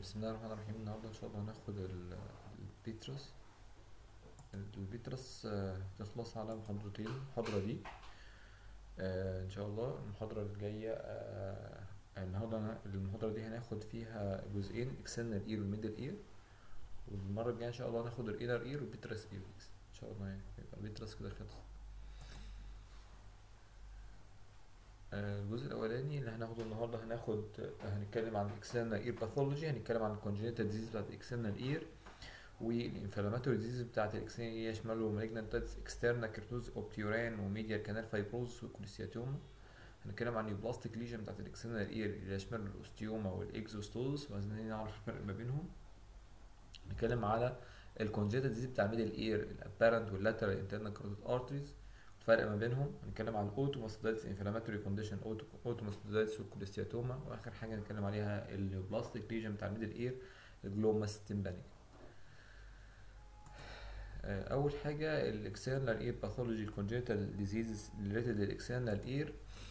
بسم الله الرحمن الرحيم النهارده ان شاء الله هناخد ال- البيترس البيترس آه، تخلص على محاضرتين المحاضرة دي آه، ان شاء الله المحاضرة الجاية آه، النهارده هن- المحاضرة دي هناخد فيها جزئين اكسترنال اير والميدل اير والمرة الجاية ان شاء الله هناخد الانر اير والبيترس اير ان شاء الله يعني يبقى البيترس كده خلص آه، الجزء الاولاني اللي هناخده النهارده هناخد هنتكلم عن الاكسترنال اير باثولوجي هنتكلم عن الكونجنتال ديزيز بتاعت الاكسترنال اير والانفلاماتوري ديزيز بتاعت الاكسترنال اير يشملوا مالجنانتس اكسترنال كيرتوز اوبتيوران وميديال كانال فايبروز وكوليستياتوما هنتكلم عن البلاستيك ليجن بتاعت الاكسترنال اير اللي يشمل الاوستيوما والاكزوستوز وعايزين نعرف الفرق ما بينهم نتكلم على الكونجنتال ديزيز بتاع الميدل اير الابارنت واللاترال انترنال كاروتيد ارتريز الفرق ما بينهم هنتكلم عن الاوتوماستودايتس انفلاماتوري كونديشن اوتوماستودايتس والكوليستياتوما واخر حاجه هنتكلم عليها البلاستيك ليجن بتاع الميدل اير الجلوماس تمبانيك اول حاجه الاكسترنال اير باثولوجي الكونجنتال ديزيزز ريليتد للاكسترنال اير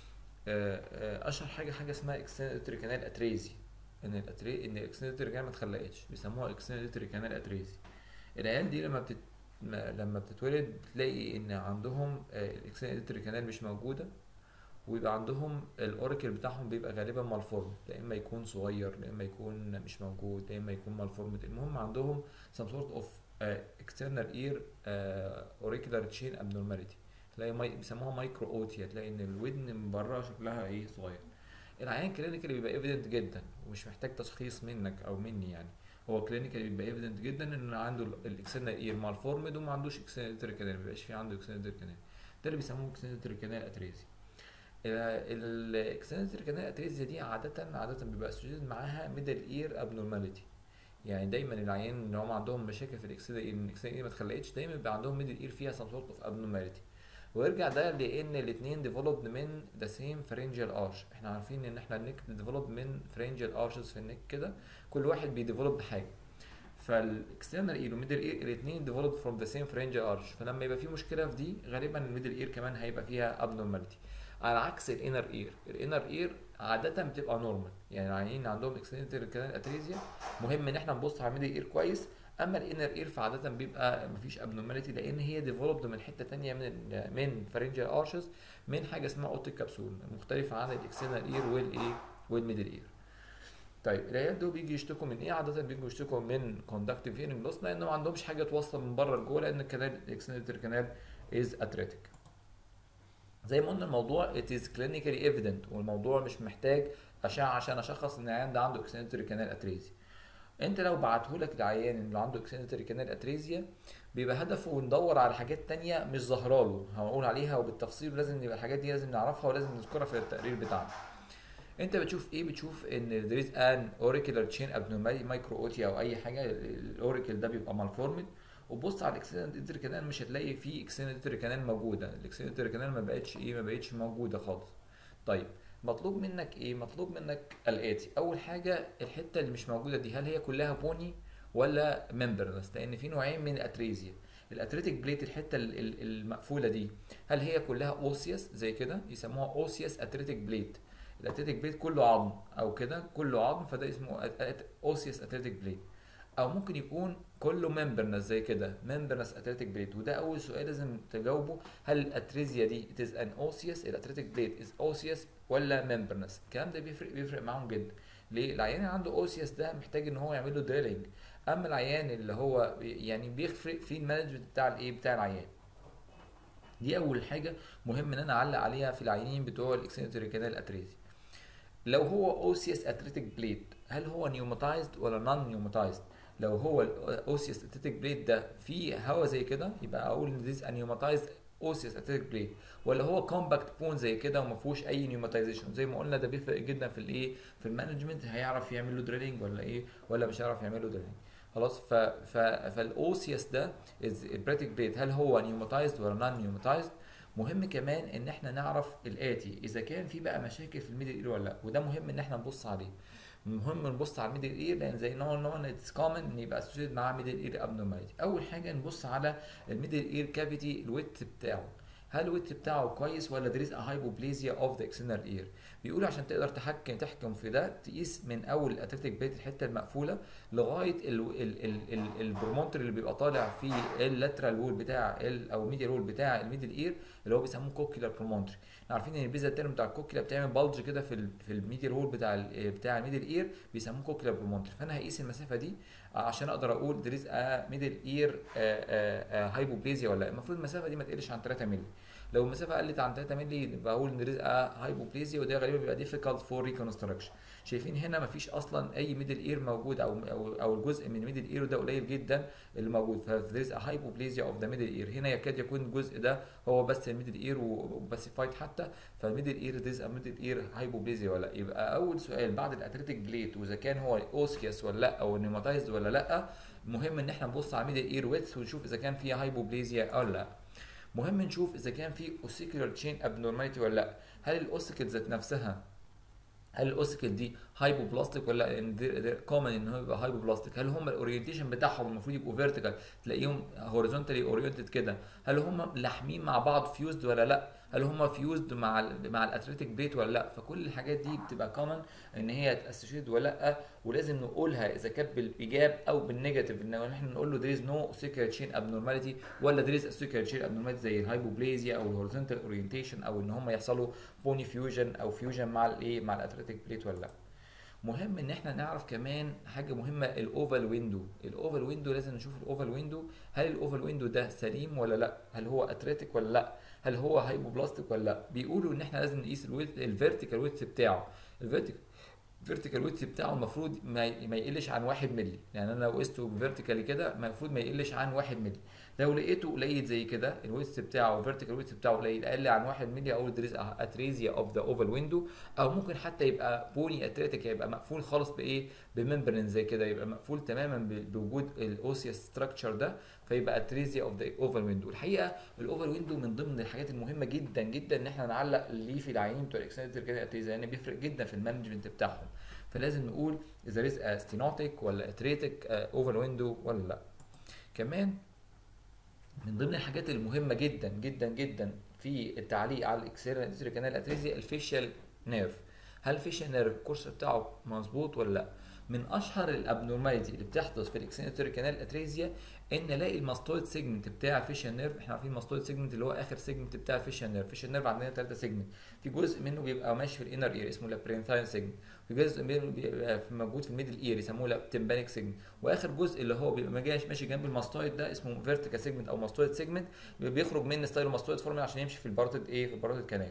اشهر حاجه حاجه اسمها اكسترنال كانال اتريزي ان الاتري ان الاكسترنال كانال ما اتخلقتش بيسموها اكسترنال كانال اتريزي العيال دي لما بتت ما- لما بتتولد بتلاقي ان عندهم الاكسترنال كانال مش موجوده ويبقى عندهم الاوريكل بتاعهم بيبقى غالبا مالفورم يا اما يكون صغير يا اما يكون مش موجود يا اما يكون مالفورم المهم عندهم some sort of uh, external ear uh, auricular chain abnormality تلاقي مي... بيسموها مايكرو اوتيا تلاقي ان الودن من بره شكلها ايه صغير العيان كلينيكالي بيبقى ايفيدنت جدا ومش محتاج تشخيص منك او مني يعني هو كلينيكالي بيبقى ايفيدنت جدا ان عنده الاكسترنال اير مالفورمد وما عندوش اكسترنال كانال ما بيبقاش في عنده اكسترنال كانال ده اللي بيسموه اكسترنال كانال اتريزي الاكسترنال كانال اتريزيا دي عاده عاده بيبقى اسوشيتد معاها ميدل اير ابنورماليتي يعني دايما العيان اللي هم عندهم مشاكل في الاكسترنال اير الاكسترنال اير ما اتخلقتش دايما بيبقى عندهم ميدل اير فيها سم سورت اوف ابنورماليتي ويرجع ده لان الاثنين ديفلوبد من ذا سيم فرنجال ارش احنا عارفين ان احنا النك ديفلوب من فرنجال ارشز في النك كده كل واحد بيديفلوب بحاجه فالاكسترنال اير والميدل اير الاثنين ديفلوبد فروم ذا سيم فرنجال ارش فلما يبقى في مشكله في دي غالبا الميدل اير كمان هيبقى فيها ابنورماليتي على عكس الانر اير الانر اير عاده بتبقى نورمال يعني العيانين عندهم اكسترنال كانال اتريزيا مهم ان احنا نبص على الميدل اير كويس اما الانر اير فعاده بيبقى مفيش ابنورماليتي لان هي ديفلوبد من حته تانية من من فارنجال ارشز من حاجه اسمها اوتيك كبسول مختلفه عن الاكسترنال اير والايه والميدل اير طيب العيال دول بيجي يشتكوا من ايه عاده بيجوا يشتكوا من كوندكتيف هيرنج لوس لان ما عندهمش حاجه توصل من بره لجوه لان الكنال الاكسترنال كانال از اتريتيك زي ما قلنا الموضوع it is clinically evident والموضوع مش محتاج اشعه عشان اشخص ان العيان ده عنده اكسترنال كانال اتريزي انت لو بعته لك العيان اللي عنده اكسترنال كانال اتريزيا بيبقى هدفه ندور على حاجات تانية مش ظاهره له هنقول عليها وبالتفصيل لازم يبقى الحاجات دي لازم نعرفها ولازم نذكرها في التقرير بتاعنا انت بتشوف ايه بتشوف ان there is an auricular chain abnormality micro او اي حاجه الاوريكل ده بيبقى malformed وبص على الاكسترنال كانال مش هتلاقي فيه اكسترنال كانال موجوده الاكسترنال كانال ما بقتش ايه ما بقتش موجوده خالص طيب مطلوب منك ايه مطلوب منك الاتي اول حاجه الحته اللي مش موجوده دي هل هي كلها بوني ولا ممبرلس لان في نوعين من الاتريزيا الاتريتيك بليت الحته ال- ال- المقفوله دي هل هي كلها اوسيوس زي كده يسموها اوسيوس اتريتيك بليت الاتريتيك بليت كله عظم او كده كله عظم فده اسمه اوسيوس اتريتيك بليت او ممكن يكون كله ممبرنس زي كده ممبرنس اتريتيك بليت وده اول سؤال لازم تجاوبه هل الاتريزيا دي it is an osseous الاتريتيك بليت is osseous ولا ممبرنس الكلام ده بيفرق بيفرق معاهم جدا ليه العيان اللي عنده اوسيوس ده محتاج ان هو يعمل له دريلنج اما العيان اللي هو بي- يعني بيفرق في المانجمنت بتاع الايه بتاع العيان دي اول حاجه مهم ان انا اعلق عليها في العيانين بتوع الاكسنتري كانال اتريزي لو هو اوسيوس اتريتيك بليت هل هو نيوماتايزد ولا نون نيوماتايزد لو هو الاوسيوس اتريتيك بليت ده فيه هوا زي كده يبقى اقول ان ذيس انيوماتايزد اوسيوس اتريتيك بليت ولا هو كومباكت بون زي كده وما فيهوش اي نيوماتايزيشن زي ما قلنا ده بيفرق جدا في الايه في المانجمنت هيعرف يعمل له دريلنج ولا ايه ولا مش هيعرف يعمل له دريلنج خلاص ف ف فالاوسيوس ده البريتيك بليت هل هو نيوماتايزد ولا نون نيوماتايزد مهم كمان ان احنا نعرف الاتي اذا كان في بقى مشاكل في الميدل اير ولا لا وده مهم ان احنا نبص عليه مهم نبص على الميدل اير لان زي ما قلنا اتس كومن ان يبقى اسوشيتد مع ميدل اير ابنورماليتي اول حاجه نبص على الميدل اير كافيتي الويت بتاعه هل الويت بتاعه كويس ولا there is a hypoplasia of the external ear بيقولوا عشان تقدر تحكم تحكم في ده تقيس من اول الاتلتيك بيت الحته المقفوله لغايه ال ال ال ال البرومونتر اللي بيبقى طالع في اللاترال وول بتاع ال او الميديال وول بتاع الميدل اير اللي هو بيسموه كوكيلار برومونتري احنا عارفين ان البيزا تيرم بتاع الكوكيلا بتعمل بلج كده في ال في الميديال وول بتاع ال بتاع الميدل اير بيسموه كوكيلار برومونتري فانا هقيس المسافه دي عشان اقدر اقول there is a middle ear هايبوبليزيا ولا لا المفروض المسافه دي ما تقلش عن 3 مللي لو المسافه قلت عن 3 مللي يبقى اقول ان there is a هايبوبليزيا وده غالبا بيبقى difficult for reconstruction شايفين هنا ما فيش اصلا اي ميدل اير موجود او او او الجزء من الميدل اير ده قليل جدا اللي موجود ف there is a hypoplasia of the middle ear هنا يكاد يكون الجزء ده هو بس الميدل اير وباسيفايد حتى فالميدل اير there is a middle ear hypoplasia ولا لا يبقى اول سؤال بعد الاتريتيك بليت واذا كان هو اوسكيوس ولا لا او نيماتايزد ولا لا مهم ان احنا نبص على ميدل اير ويدث ونشوف اذا كان فيها هايبوبليزيا ولا لا مهم نشوف اذا كان في اوسيكولار تشين ابنورماليتي ولا لا هل الاوسيكل ذات نفسها هل الاوسيكل دي هايبوبلاستيك ولا لا ان كومن ان هو يبقى هايبوبلاستيك هل هم الاورينتيشن بتاعهم المفروض يبقوا فيرتيكال تلاقيهم هوريزونتالي اورينتد كده هل هم لاحمين مع بعض فيوزد ولا لا هل هم فيوزد مع ال مع الاتلتيك بليت ولا لا فكل الحاجات دي بتبقى كومن ان هي تاسوشيت ولا لا ولازم نقولها اذا كانت بالايجاب او بالنيجاتيف ان احنا نقول له there is no secret chain abnormality ولا there is a secret chain abnormality زي الهايبوبليزيا او الهوريزونتال اورينتيشن او ان هم يحصلوا بوني فيوجن او فيوجن مع الايه مع الاتلتيك بليت ولا لا مهم ان احنا نعرف كمان حاجه مهمه الاوفال ويندو الاوفال ويندو لازم نشوف الاوفال ويندو هل الاوفال ويندو ده سليم ولا لا هل هو اتريتيك ولا لا هل هو هايبوبلاستيك ولا لا بيقولوا ان احنا لازم نقيس الفيرتيكال ويدث بتاعه الفيرتيكال الفيرتيكال ويدث بتاعه المفروض ما, ما يقلش عن 1 مللي يعني انا لو قسته فيرتيكالي كده المفروض ما يقلش عن 1 مللي لو لقيته قليل زي كده الويدث بتاعه الفيرتيكال ويدث بتاعه قليل اقل عن 1 مللي اقول there is اتريزيا اوف ذا اوفال ويندو او ممكن حتى يبقى بوني اتريتيك يبقى مقفول خالص بايه بممبرين زي كده يبقى مقفول تماما بوجود الاوسيوس ستراكشر ده فيبقى اتريزيا اوف ذا اوفال ويندو الحقيقه الاوفال ويندو من ضمن الحاجات المهمه جدا جدا ان احنا نعلق ليه في العيانين بتوع الاكسنتر كده اتريزيا لان بيفرق جدا في المانجمنت بتاعهم فلازم نقول اذا ريز ستينوتيك ولا اتريتيك اوفال ويندو ولا لا كمان من ضمن الحاجات المهمه جدا جدا جدا في التعليق على الاكسيرنال كانال اتريزيا الفيشال نيرف هل الفيشال نيرف الكورس بتاعه مظبوط ولا لا من اشهر الابنورماليتي اللي بتحدث في الاكسنتر كانال اتريزيا ان الاقي الماستويد سيجمنت بتاع الفيشال نيرف احنا عارفين الماستويد سيجمنت اللي هو اخر سيجمنت بتاع الفيشال نيرف الفيشال نيرف عندنا ثلاثه سيجمنت في جزء منه بيبقى ماشي في الانر اير اسمه لابرينثاين سيجمنت في جزء منه بيبقى موجود في الميدل اير يسموه لابتمبانيك سيجمنت واخر جزء اللي هو بيبقى ماشي ماشي جنب الماستويد ده اسمه فيرتيكال سيجمنت او ماستويد سيجمنت بيخرج من ستايل ماستويد فورمي عشان يمشي في الباروتيد ايه في الباروتيد كانال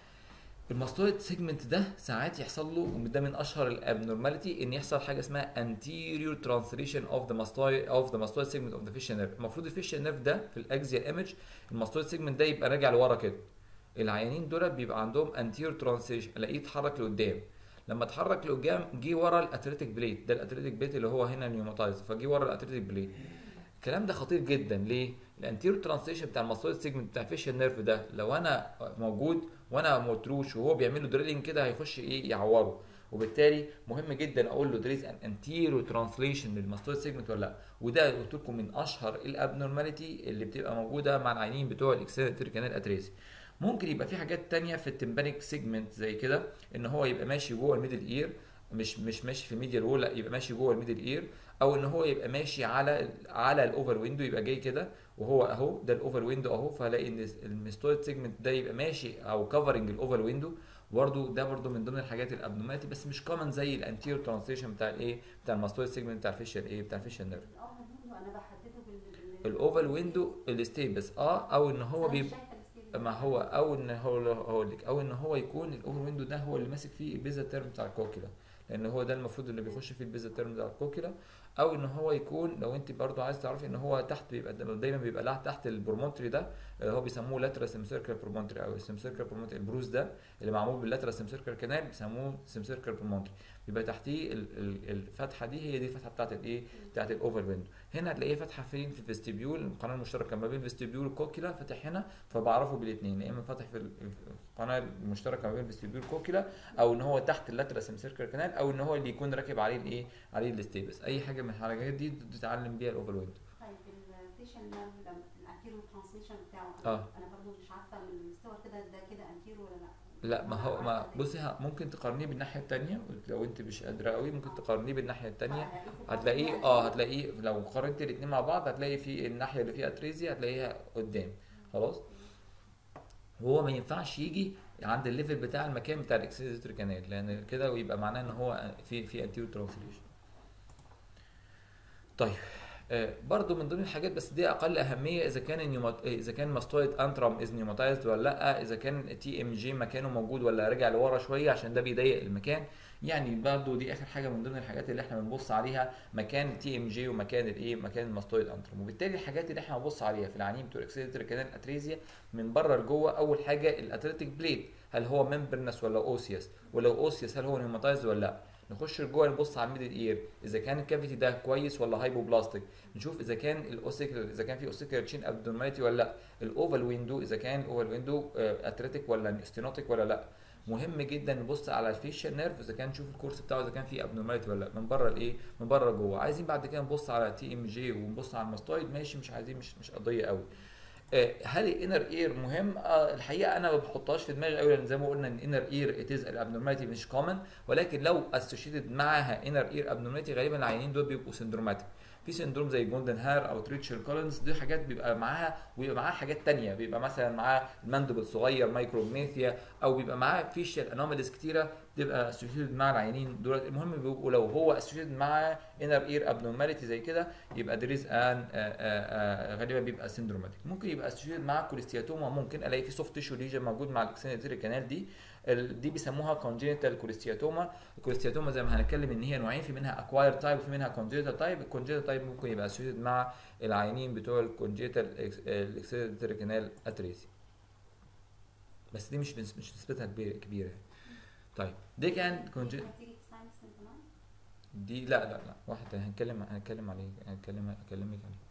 الماستويد سيجمنت ده ساعات يحصل له وده من اشهر الابنورماليتي ان يحصل حاجه اسمها anterior translation of the mastoid of the mastoid segment of the facial nerve المفروض الفيشال نيرف ده في الاكزيال ايمج الماستويد سيجمنت ده يبقى راجع لورا كده العيانين دول بيبقى عندهم anterior translation الاقيه اتحرك لقدام لما اتحرك لقدام جه ورا الاتريتيك بليت ده الاتريتيك بليت اللي هو هنا نيوماتايز فجه ورا الاتريتيك بليت الكلام ده خطير جدا ليه؟ الانتيريور ترانسليشن بتاع الماستويد سيجمنت بتاع الفيشال نيرف ده لو انا موجود وانا متروش وهو بيعمل له دريلنج كده هيخش ايه يعوره وبالتالي مهم جدا اقول له دريز ان انتيريور ترانسليشن للماستويد سيجمنت ولا لا وده قلت لكم من اشهر الابنورماليتي اللي بتبقى موجوده مع العينين بتوع الاكسنتري كانال اتريسي ممكن يبقى في حاجات تانية في التمبانيك سيجمنت زي كده ان هو يبقى ماشي جوه الميدل اير مش مش ماشي في الميديال وول لا يبقى ماشي جوه الميدل اير او ان هو يبقى ماشي على على الاوفر ويندو يبقى جاي كده وهو اهو ده الاوفر ويندو اهو فهلاقي ان الميستويد سيجمنت ده يبقى ماشي او كفرنج الاوفر ويندو برضه ده برضه من ضمن الحاجات الابنوماتي بس مش كومن زي الانتيريور ترانسليشن بتاع الايه بتاع الماستويد سيجمنت بتاع الفيشال ايه بتاع الفيشال نيرف انا بحدده بال الاوفال ويندو الستيبس اه او ان هو بيبقى ما هو او ان هو هقول لك او ان هو يكون الاوفر ويندو ده هو اللي ماسك فيه البيزا تيرم بتاع الكوكيلا لان هو ده المفروض اللي بيخش فيه البيزا تيرم بتاع الكوكيلا او ان هو يكون لو انت برضو عايز تعرفي ان هو تحت بيبقى دايما بيبقى لا تحت البرومونتري ده اللي هو بيسموه لاترال سيمسيركل برومونتري او السيمسيركل برومونتري البروز ده اللي معمول باللاترال سيمسيركل كانال بيسموه سيمسيركل برومونتري بيبقى تحتيه الفتحه دي هي دي الفتحه بتاعت الايه بتاعت الاوفر ويندو هنا هتلاقيه فتحه فين في الفيستيبيول القناه المشتركه ما بين الفيستيبيول والكوكيلا فاتح هنا فبعرفه بالاثنين يا اما فاتح في القناه المشتركه ما بين الفيستيبيول والكوكيلا او ان هو تحت اللاترال سيمسيركل كانال او ان هو اللي يكون راكب عليه الايه عليه الستيبس اي حاجه من الحاجات دي تتعلم بيها الاوفر ويندو طيب الفيشن نيرف لما الانتيرو ترانسليشن بتاعه آه. انا برضو مش عارفه من الصور كده ده كده انتيرو ولا لا لا ما هو ما عارفة ده. بصي ها- ممكن تقارنيه بالناحيه التانية لو انت مش قادره قوي ممكن تقارنيه بالناحيه التانية فهلاقيه في الأول هتلاقيه ده اه أنتيرو. هتلاقيه لو قارنت الاثنين مع بعض هتلاقي في الناحيه اللي فيها اتريزيا هتلاقيها قدام خلاص وهو ما ينفعش يجي عند الليفل بتاع المكان بتاع الاكسيزيتوري كانال لان كده ويبقى معناه ان هو في في انتيرو ترانسليشن طيب آه، برضو من ضمن الحاجات بس دي اقل اهميه اذا كان النيومات... اذا كان ماستويد انترم از نيوماتايزد ولا لا اذا كان تي ام جي مكانه موجود ولا رجع لورا شويه عشان ده بيضيق المكان يعني برضو دي اخر حاجه من ضمن الحاجات اللي احنا بنبص عليها مكان تي ام جي ومكان الايه مكان الماستويد انترم وبالتالي الحاجات اللي احنا بنبص عليها في العنين بتوع الاكسيلتري كانال اتريزيا من بره لجوه اول حاجه الاتلتيك بليد هل هو ممبرنس ولا اوسيوس ولو اوسيوس هل هو نيوماتايزد ولا لا نخش لجوه نبص على الميدل اير اذا كان الكافيتي ده كويس ولا هايبوبلاستيك نشوف اذا كان الاوسيكل اذا كان في اوسيكل تشين ابدوماليتي ولا لا الاوفال ويندو اذا كان الاوفال ويندو اتريتيك ولا ستينوتيك ولا لا مهم جدا نبص على الفيشال نيرف اذا كان نشوف الكورس بتاعه اذا كان فيه ابنورماليتي ولا لا من بره الايه من بره لجوه عايزين بعد كده نبص على تي ام جي ونبص على الماستويد ماشي مش عايزين مش مش قضيه قوي آه، هل الانر اير مهم؟ آه الحقيقه انا ما بحطهاش في دماغي قوي لان زي ما قلنا ان الانر اير اتيز الابنورماليتي مش كومن ولكن لو اسوشيتد معاها انر اير ابنورماليتي غالبا العيانين دول بيبقوا سندروماتيك في سندروم زي جولدن هير او تريتشر كولنز دي حاجات بيبقى معاها ويبقى معاها حاجات تانية بيبقى مثلا معاه الماندبل صغير مايكروجنيثيا او بيبقى معاه فيشيال انوماليز كتيره بتبقى اسوشيتد مع العيانين دول المهم بيبقوا لو هو اسوشيتد مع انر اير ابنورماليتي زي كده يبقى دريز ان غالبا بيبقى سندروماتيك ممكن يبقى اسوشيتد مع كوليستياتوما ممكن الاقي في سوفت تيشو ليجن موجود مع الاكسنتري كانال دي ال- دي بيسموها كونجينيتال كوليستياتوما الكوليستياتوما زي ما هنتكلم ان هي نوعين في منها اكواير تايب وفي منها كونجينيتال تايب الكونجينيتال تايب ممكن يبقى اسوشيتد مع العيانين بتوع الكونجينيتال الاكسنتري كانال اتريسي بس دي مش مش نسبتها كبيره كبيره يعني. طيب دي كان كونجي... هتيجي في ساينس كمان دي لا لا لا واحد تاني هنتكلم هنتكلم عليه هنتكلم اكلمك عليه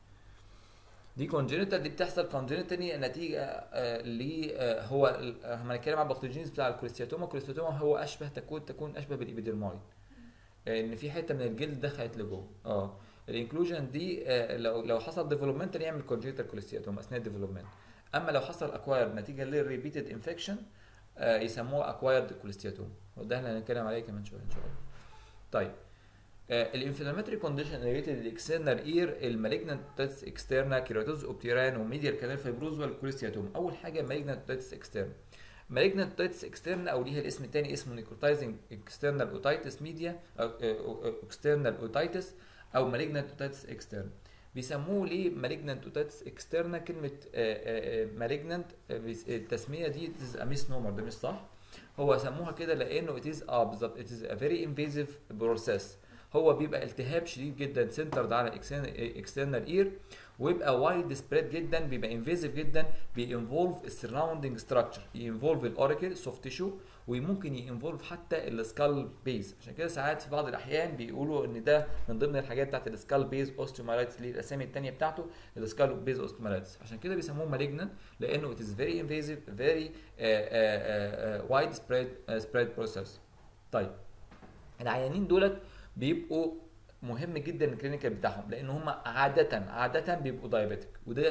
دي كونجينيتال دي بتحصل كونجينيتالي نتيجه آه ل آه هو ال- آه، لما نتكلم على البكتيريجينز بتاع الكوليستياتوما الكوليستياتوما هو اشبه تكون تكون اشبه بالابيدرمايد آه، ان في حته من الجلد دخلت لجوه اه الانكلوجن دي آه لو لو حصل ديفلوبمنت يعمل كونجينيتال كوليستياتوما اثناء الديفلوبمنت اما لو حصل اكواير نتيجه للريبيتد انفكشن آه يسموه اكوايرد كوليستياتوما وده اللي هنتكلم عليه كمان شويه ان شاء الله طيب الانفلاماتوري كونديشن ريليتد للاكسترنال اير المالجنانت تاتس اكسترنا كيراتوز اوبتيران وميديال كانال فايبروز والكوليستياتوم اول حاجه مالجنانت تاتس اكسترنا مالجنانت تاتس اكسترنا او ليها الاسم الثاني اسمه نيكروتايزنج اكسترنال اوتايتس ميديا اكسترنال اوتايتس او مالجنانت اوتايتس اكسترنا بيسموه ليه مالجنانت اوتايتس اكسترنا كلمه مالجنانت التسميه دي ميس نومر ده مش صح هو سموها كده لانه اتيز اه بالظبط اتيز ا فيري انفيزيف بروسيس هو بيبقى التهاب شديد جدا سنترد على اكسترنال اير ويبقى وايد سبريد جدا بيبقى انفيزيف جدا بينفولف السراوندنج ستراكشر ينفولف الاوريكل سوفت تيشو وممكن ينفولف حتى السكال بيز عشان كده ساعات في بعض الاحيان بيقولوا ان ده من ضمن الحاجات بتاعت السكال بيز اوستيومالايتس اللي الاسامي الثانيه بتاعته السكال بيز اوستيومالايتس عشان كده بيسموه مالجنان لانه it is very invasive very uh, uh, uh, wide spread uh, spread process طيب العيانين دولت بيبقوا مهم جدا الكلينيكال بتاعهم لان هم عاده عاده بيبقوا دايابيتك وده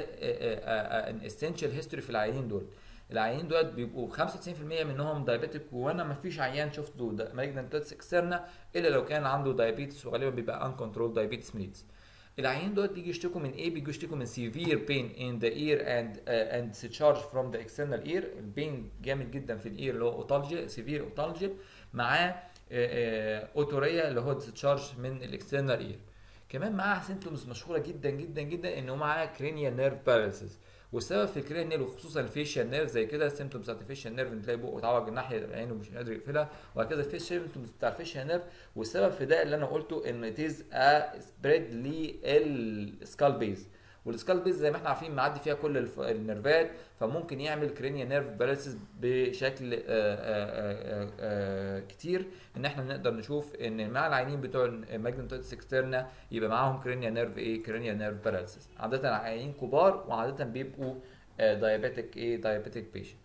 ان اسينشال هيستوري في العيانين دول العيانين دول بيبقوا 95% منهم دايابيتك وانا ما فيش عيان شفته مالجنانت اكسترنا الا لو كان عنده دايابيتس وغالبا بيبقى ان كنترول دايابيتس ميليتس العيانين دول بيجي يشتكوا من ايه بيجوا يشتكوا من severe pain in the ear and uh, and discharge from the external ear البين جامد جدا في الاير اللي هو اوتالجيا severe اوتالجيا معاه اوتوريا اللي هو discharge من الاكسترنال اير كمان معاه سيمتومز مشهوره جدا جدا جدا ان هو معاه cranial nerve paralysis والسبب في الكرينيال نيرف وخصوصا الفيشيال نيرف زي كده السيمتومز بتاعت الفيشيال نيرف ان تلاقي بقه اتعوج الناحيه العين ومش قادر يقفلها وهكذا في سيمتومز بتاع الفيشيال نيرف والسبب في ده اللي انا قلته ان تيز ا سبريد للسكال بيز والسكال بيز زي ما احنا عارفين معدي فيها كل الف- النيرفات فممكن يعمل كرينيال نيرف باراليسيس بشكل آه، آه، آه، آه، كتير ان احنا نقدر نشوف ان مع العيانين بتوع الماجنتوتس اكسترنا يبقى معاهم كرينيال نيرف ايه كرينيال نيرف باراليسيس عاده عيانين كبار وعاده بيبقوا دايابيتك ايه دايابيتك بيشنت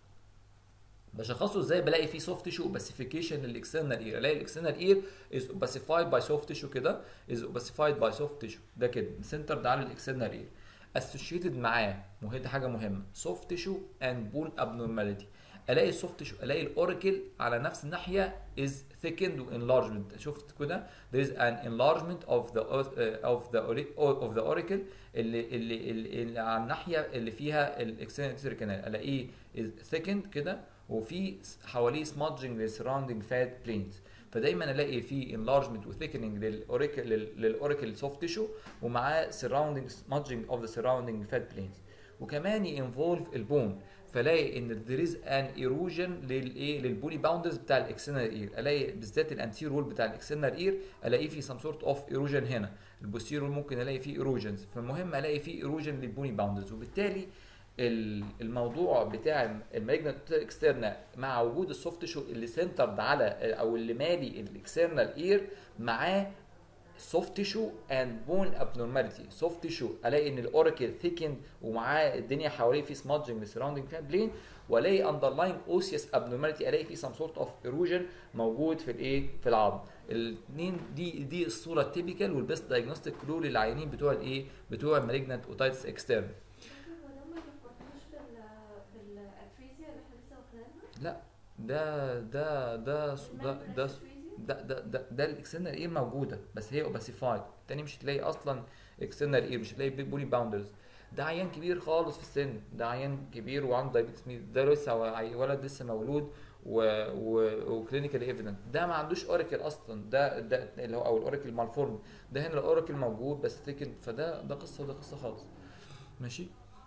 بشخصه ازاي بلاقي فيه سوفت تيشو اوباسيفيكيشن للاكسترنال اير الاقي الاكسترنال اير از اوباسيفايد باي سوفت تيشو كده از اوباسيفايد باي سوفت تيشو ده كده سنتر ده على الاكسترنال اير associated معاه وهي دي حاجه مهمه soft tissue and bone abnormality الاقي السوفت تيشو الاقي الاوريكل على نفس الناحيه is thickened و enlargement شفت كده there is an enlargement of the uh, of the auric- of the auricle اللي اللي اللي, اللي على الناحيه اللي فيها الاكسترنال كانال الاقيه is thickened كده وفي حواليه smudging لل surrounding fat planes فدايما الاقي في enlargement و thickening للاوريكل للاوريكل soft tissue ومعاه surrounding smudging of the surrounding fat planes وكمان ينفولف البون فلاقي ان there is an erosion للايه للبولي باوندرز بتاع الاكسترنال اير الاقي بالذات الانتير وول بتاع الاكسترنال اير الاقي فيه some sort of erosion هنا البوستيرور ممكن الاقي فيه erosions فالمهم الاقي فيه erosion للبولي باوندرز وبالتالي ال- الموضوع بتاع المالجنت اكسترنال مع وجود السوفت تيشو اللي سنترد على او اللي مالي الاكسترنال اير معاه سوفت تيشو اند بون ابنورماليتي سوفت تيشو الاقي ان الاوريكل ثيكند ومعاه الدنيا حواليه في سمادجنج للسراوندنج فات بلين والاقي اندرلاين اوسيوس ابنورماليتي الاقي في سم سورت اوف ايروجن موجود في الايه في العظم الاثنين دي دي الصوره التيبيكال والبيست دايجنوستيك كلو للعيانين بتوع الايه بتوع المالجنت اوتايتس اكسترن هو ده ما يفكرناش بال بالاتريزيا اللي احنا لسه واخدينها لا ده ده ده ده ده ده ده ده, ده الاكسترنال اير موجوده بس هي اوباسيفايد التاني مش هتلاقي اصلا اكسترنال اير مش هتلاقي بيج بولي باوندرز ده عيان كبير خالص في السن ده عيان كبير وعنده دايبيتس ده لسه عي- ولد لسه مولود و و وكلينيكال ايفيدنت ده ما عندوش اوريكل اصلا ده ده اللي هو او الاوريكل مالفورم ده هنا الاوريكل موجود بس تكن فده ده قصه وده قصه خالص ماشي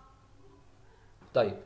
طيب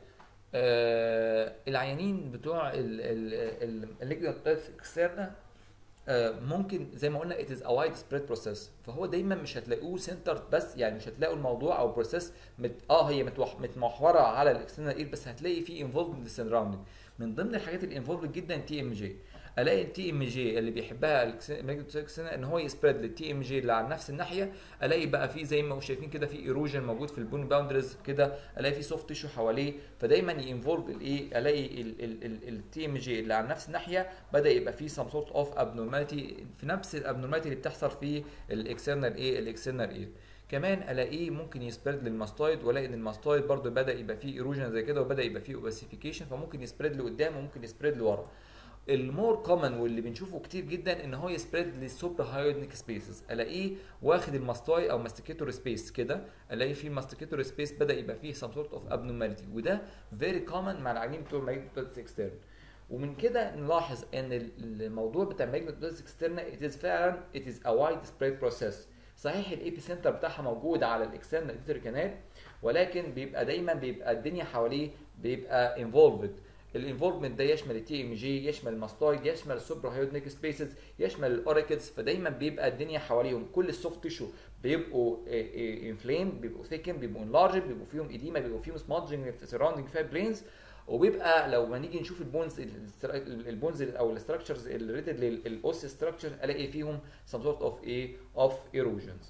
آه العيانين بتوع الليجنال اكسترنا آه، ممكن زي ما قلنا it is a wide spread process فهو دايما مش هتلاقوه سنتر بس يعني مش هتلاقوا الموضوع او بروسيس مت... اه هي متوح... متمحوره على الاكسترنال اير بس هتلاقي فيه انفولفمنت سراوندنج من ضمن الحاجات اللي انفولفد جدا تي ام جي الاقي التي ام جي اللي بيحبها الاكسترنال ان هو يسبريد للتي ام جي اللي على نفس الناحيه الاقي بقى فيه زي ما شايفين كده في ايروجن موجود في البون باوندرز كده الاقي في سوفت تيشو حواليه فدايما ينفولف الايه الاقي التي ام جي اللي على نفس الناحيه بدا يبقى فيه سم سورت اوف ابنورماليتي في نفس الابنورماليتي اللي بتحصل في الاكسترنال ايه الاكسترنال اير كمان الاقيه ممكن يسبريد للماستويد والاقي ان الماستويد برضو بدا يبقى فيه ايروجن زي كده وبدا يبقى فيه اوباسيفيكيشن فممكن يسبريد لقدام وممكن يسبريد لورا المور كومن واللي بنشوفه كتير جدا ان هو يسبريد للسوبر هايودنيك سبيسز الاقيه واخد الماستوي او ماستيكيتور سبيس كده الاقي فيه ماستيكيتور سبيس بدا يبقى فيه سم سورت اوف ابنورماليتي وده فيري كومن مع العيانين بتوع ماجنت اكسترن ومن كده نلاحظ ان الموضوع بتاع ماجنت اكسترنا it is فعلا it is a wide spread process صحيح الايبي سنتر بتاعها موجود على الاكسترنال ايتر كانال ولكن بيبقى دايما بيبقى الدنيا حواليه بيبقى انفولفد الانفولفمنت ده يشمل التي ام جي يشمل الماستويد يشمل السوبر هايودنيك سبيسز يشمل الاوريكلز فدايما بيبقى الدنيا حواليهم كل السوفت تيشو بيبقوا انفليم بيبقوا ثيكن بيبقوا انلارج بيبقوا فيهم اديما بيبقوا فيهم سمادجنج في سراوندنج فات بلينز وبيبقى لو ما نيجي نشوف البونز البونز او الاستراكشرز الريتد للاوس ستراكشر الاقي فيهم some sort of ايه اوف erosions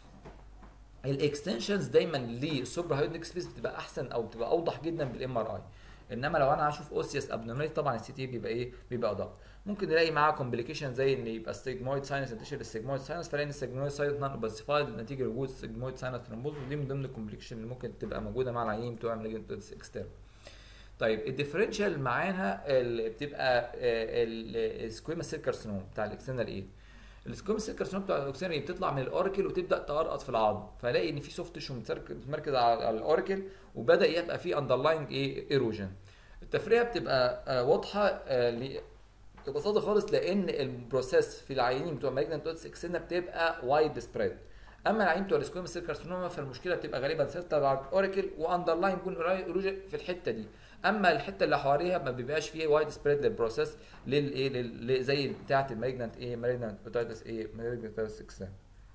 الاكستنشنز دايما للسوبر هايودنيك سبيس بتبقى احسن او بتبقى اوضح جدا بالام ار اي انما لو انا هشوف اوسيوس ابنورماليتي طبعا السي تي بيبقى ايه بيبقى ادق ممكن نلاقي معاه كومبليكيشن زي ان يبقى ستيجمويد ساينس انتشر الستيجمويد ساينس فلاقي ان الستيجمويد ساينس نون اوباسيفايد نتيجه لوجود ستيجمويد ساينس ثرومبوز ودي من ضمن الكومبليكيشن اللي ممكن تبقى موجوده مع العيانين بتوع مالجنت اكسترن طيب الديفرنشال معاها اللي بتبقى السكويما سيل كارسينوم بتاع الاكسترنال ايه السكويما سيل كارسينوم بتاع الاكسترنال بتطلع من الاوريكل وتبدا تقرقط في العظم فلاقي ان في سوفت تيشو متمركز على الاوريكل وبدا يبقى في اندرلاينج ايه ايروجن التفرقه بتبقى آه واضحه آه ل- ببساطه خالص لان البروسيس في العيانين بتوع مالجنت اوتس اكسنا بتبقى وايد سبريد اما العيانين بتوع السكويما سيل كارسينوما فالمشكله بتبقى غالبا سيرتر على الاوريكل واندرلاين بون ايروجن في الحته دي اما الحته اللي حواليها ما بيبقاش فيه وايد سبريد للبروسيس للايه لل- زي بتاعه المالجنت ايه مالجنت اوتايتس ايه مالجنت اوتايتس اكسنا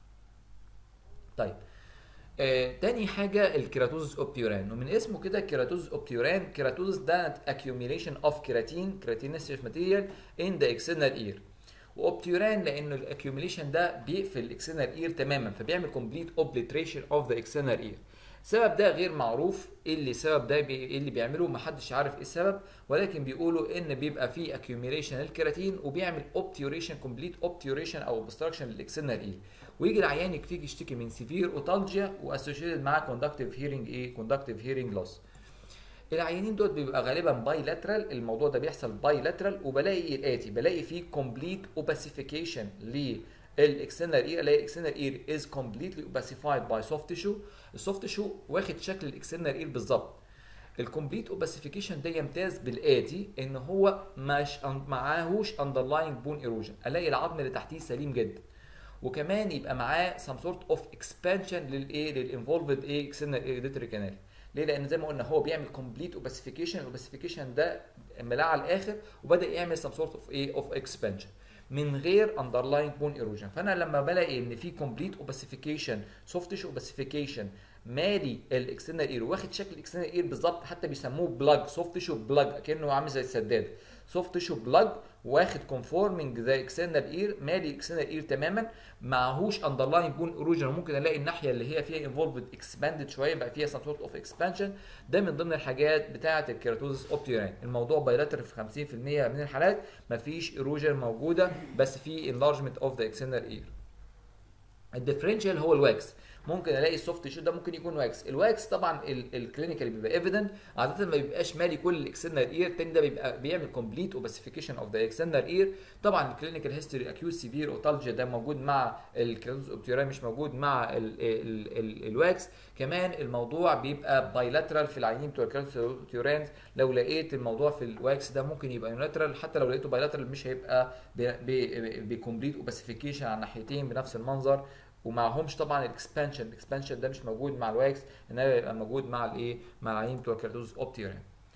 طيب آه، تاني حاجة الكيراتوزس اوبتيوران ومن اسمه كده كيراتوزس اوبتيوران كيراتوزس ده accumulation of keratin keratinous material in the external ear واوبتيوران لانه الاكيوميليشن ده بيقفل الاكسترنال اير تماما فبيعمل كومبليت اوبليتريشن اوف ذا اكسترنال اير السبب ده غير معروف ايه اللي السبب ده بي... ايه اللي بيعمله محدش عارف ايه السبب ولكن بيقولوا ان بيبقى فيه accumulation للكيراتين وبيعمل obturation complete obturation او obstruction للاكسنال اير ويجي العيان يكتيجي يشتكي من سيفير اوتالجيا واسوشيتد معاه كوندكتيف هيرنج ايه كوندكتيف هيرنج لوس العيانين دول بيبقى غالبا باي لاترال الموضوع ده بيحصل باي لاترال وبلاقي الاتي بلاقي فيه كومبليت اوباسيفيكيشن للاكسترنال اير الاقي الاكسترنال اير از كومبليتلي اوباسيفايد باي سوفت تيشو السوفت تيشو واخد شكل الاكسترنال اير بالظبط الكومبليت اوباسيفيكيشن ده يمتاز بالاتي ان هو مش معاهوش اندرلاينج بون ايروجن الاقي العظم اللي تحتيه سليم جدا وكمان يبقى معاه سم سورت اوف اكسبانشن للايه للانفولفد ايه اكسترنال ايريديتري كانال ليه؟ لان زي ما قلنا هو بيعمل كومبليت اوباسيفيكيشن الاوباسيفيكيشن ده ملاعه على الاخر وبدا يعمل سم سورت اوف ايه اوف اكسبانشن من غير اندرلاين بون ايروجن فانا لما بلاقي ان في كومبليت اوباسيفيكيشن سوفت تيشو اوباسيفيكيشن مالي الاكسترنال اير واخد شكل الاكسترنال اير بالظبط حتى بيسموه بلاج سوفت تيشو بلاج كانه عامل زي السداد سوفت تيشو بلاج واخد كونفورمنج ذا اكسترنال اير مالي اكسترنال اير تماما معهوش اندرلاين بون ايروجن ممكن الاقي الناحيه اللي هي فيها انفولفد اكسباندد شويه بقى فيها سم سورت اوف اكسبانشن ده من ضمن الحاجات بتاعه الكيراتوزس اوبتيرين الموضوع بايلاتر في 50% من الحالات مفيش ايروجن موجوده بس في انلارجمنت اوف ذا اكسترنال اير الديفرنشال هو الواكس ممكن الاقي السوفت تيشو ده ممكن يكون واكس الواكس طبعا الكلينيكال بيبقى ايفيدنت عاده ما بيبقاش مالي كل الاكسترنال اير التاني ده بيبقى بيعمل كومبليت اوباسيفيكيشن اوف ذا اكسترنال اير طبعا الكلينيكال هيستوري اكيوت سيفير اوتالجيا ده موجود مع الكريتوز اوبتيراي مش موجود مع ال ال ال الواكس كمان الموضوع بيبقى بايلاترال في العينين بتوع الكريتوز اوبتيرانز لو لقيت الموضوع في الواكس ده ممكن يبقى يونيلاترال حتى لو لقيته بايلاترال مش هيبقى بكومبليت اوباسيفيكيشن على الناحيتين بنفس المنظر ومعهمش طبعا الاكسبانشن الاكسبانشن ده مش موجود مع الواكس انما بيبقى موجود مع الايه مع العيين بتوع الكيراتوز اوبتيرين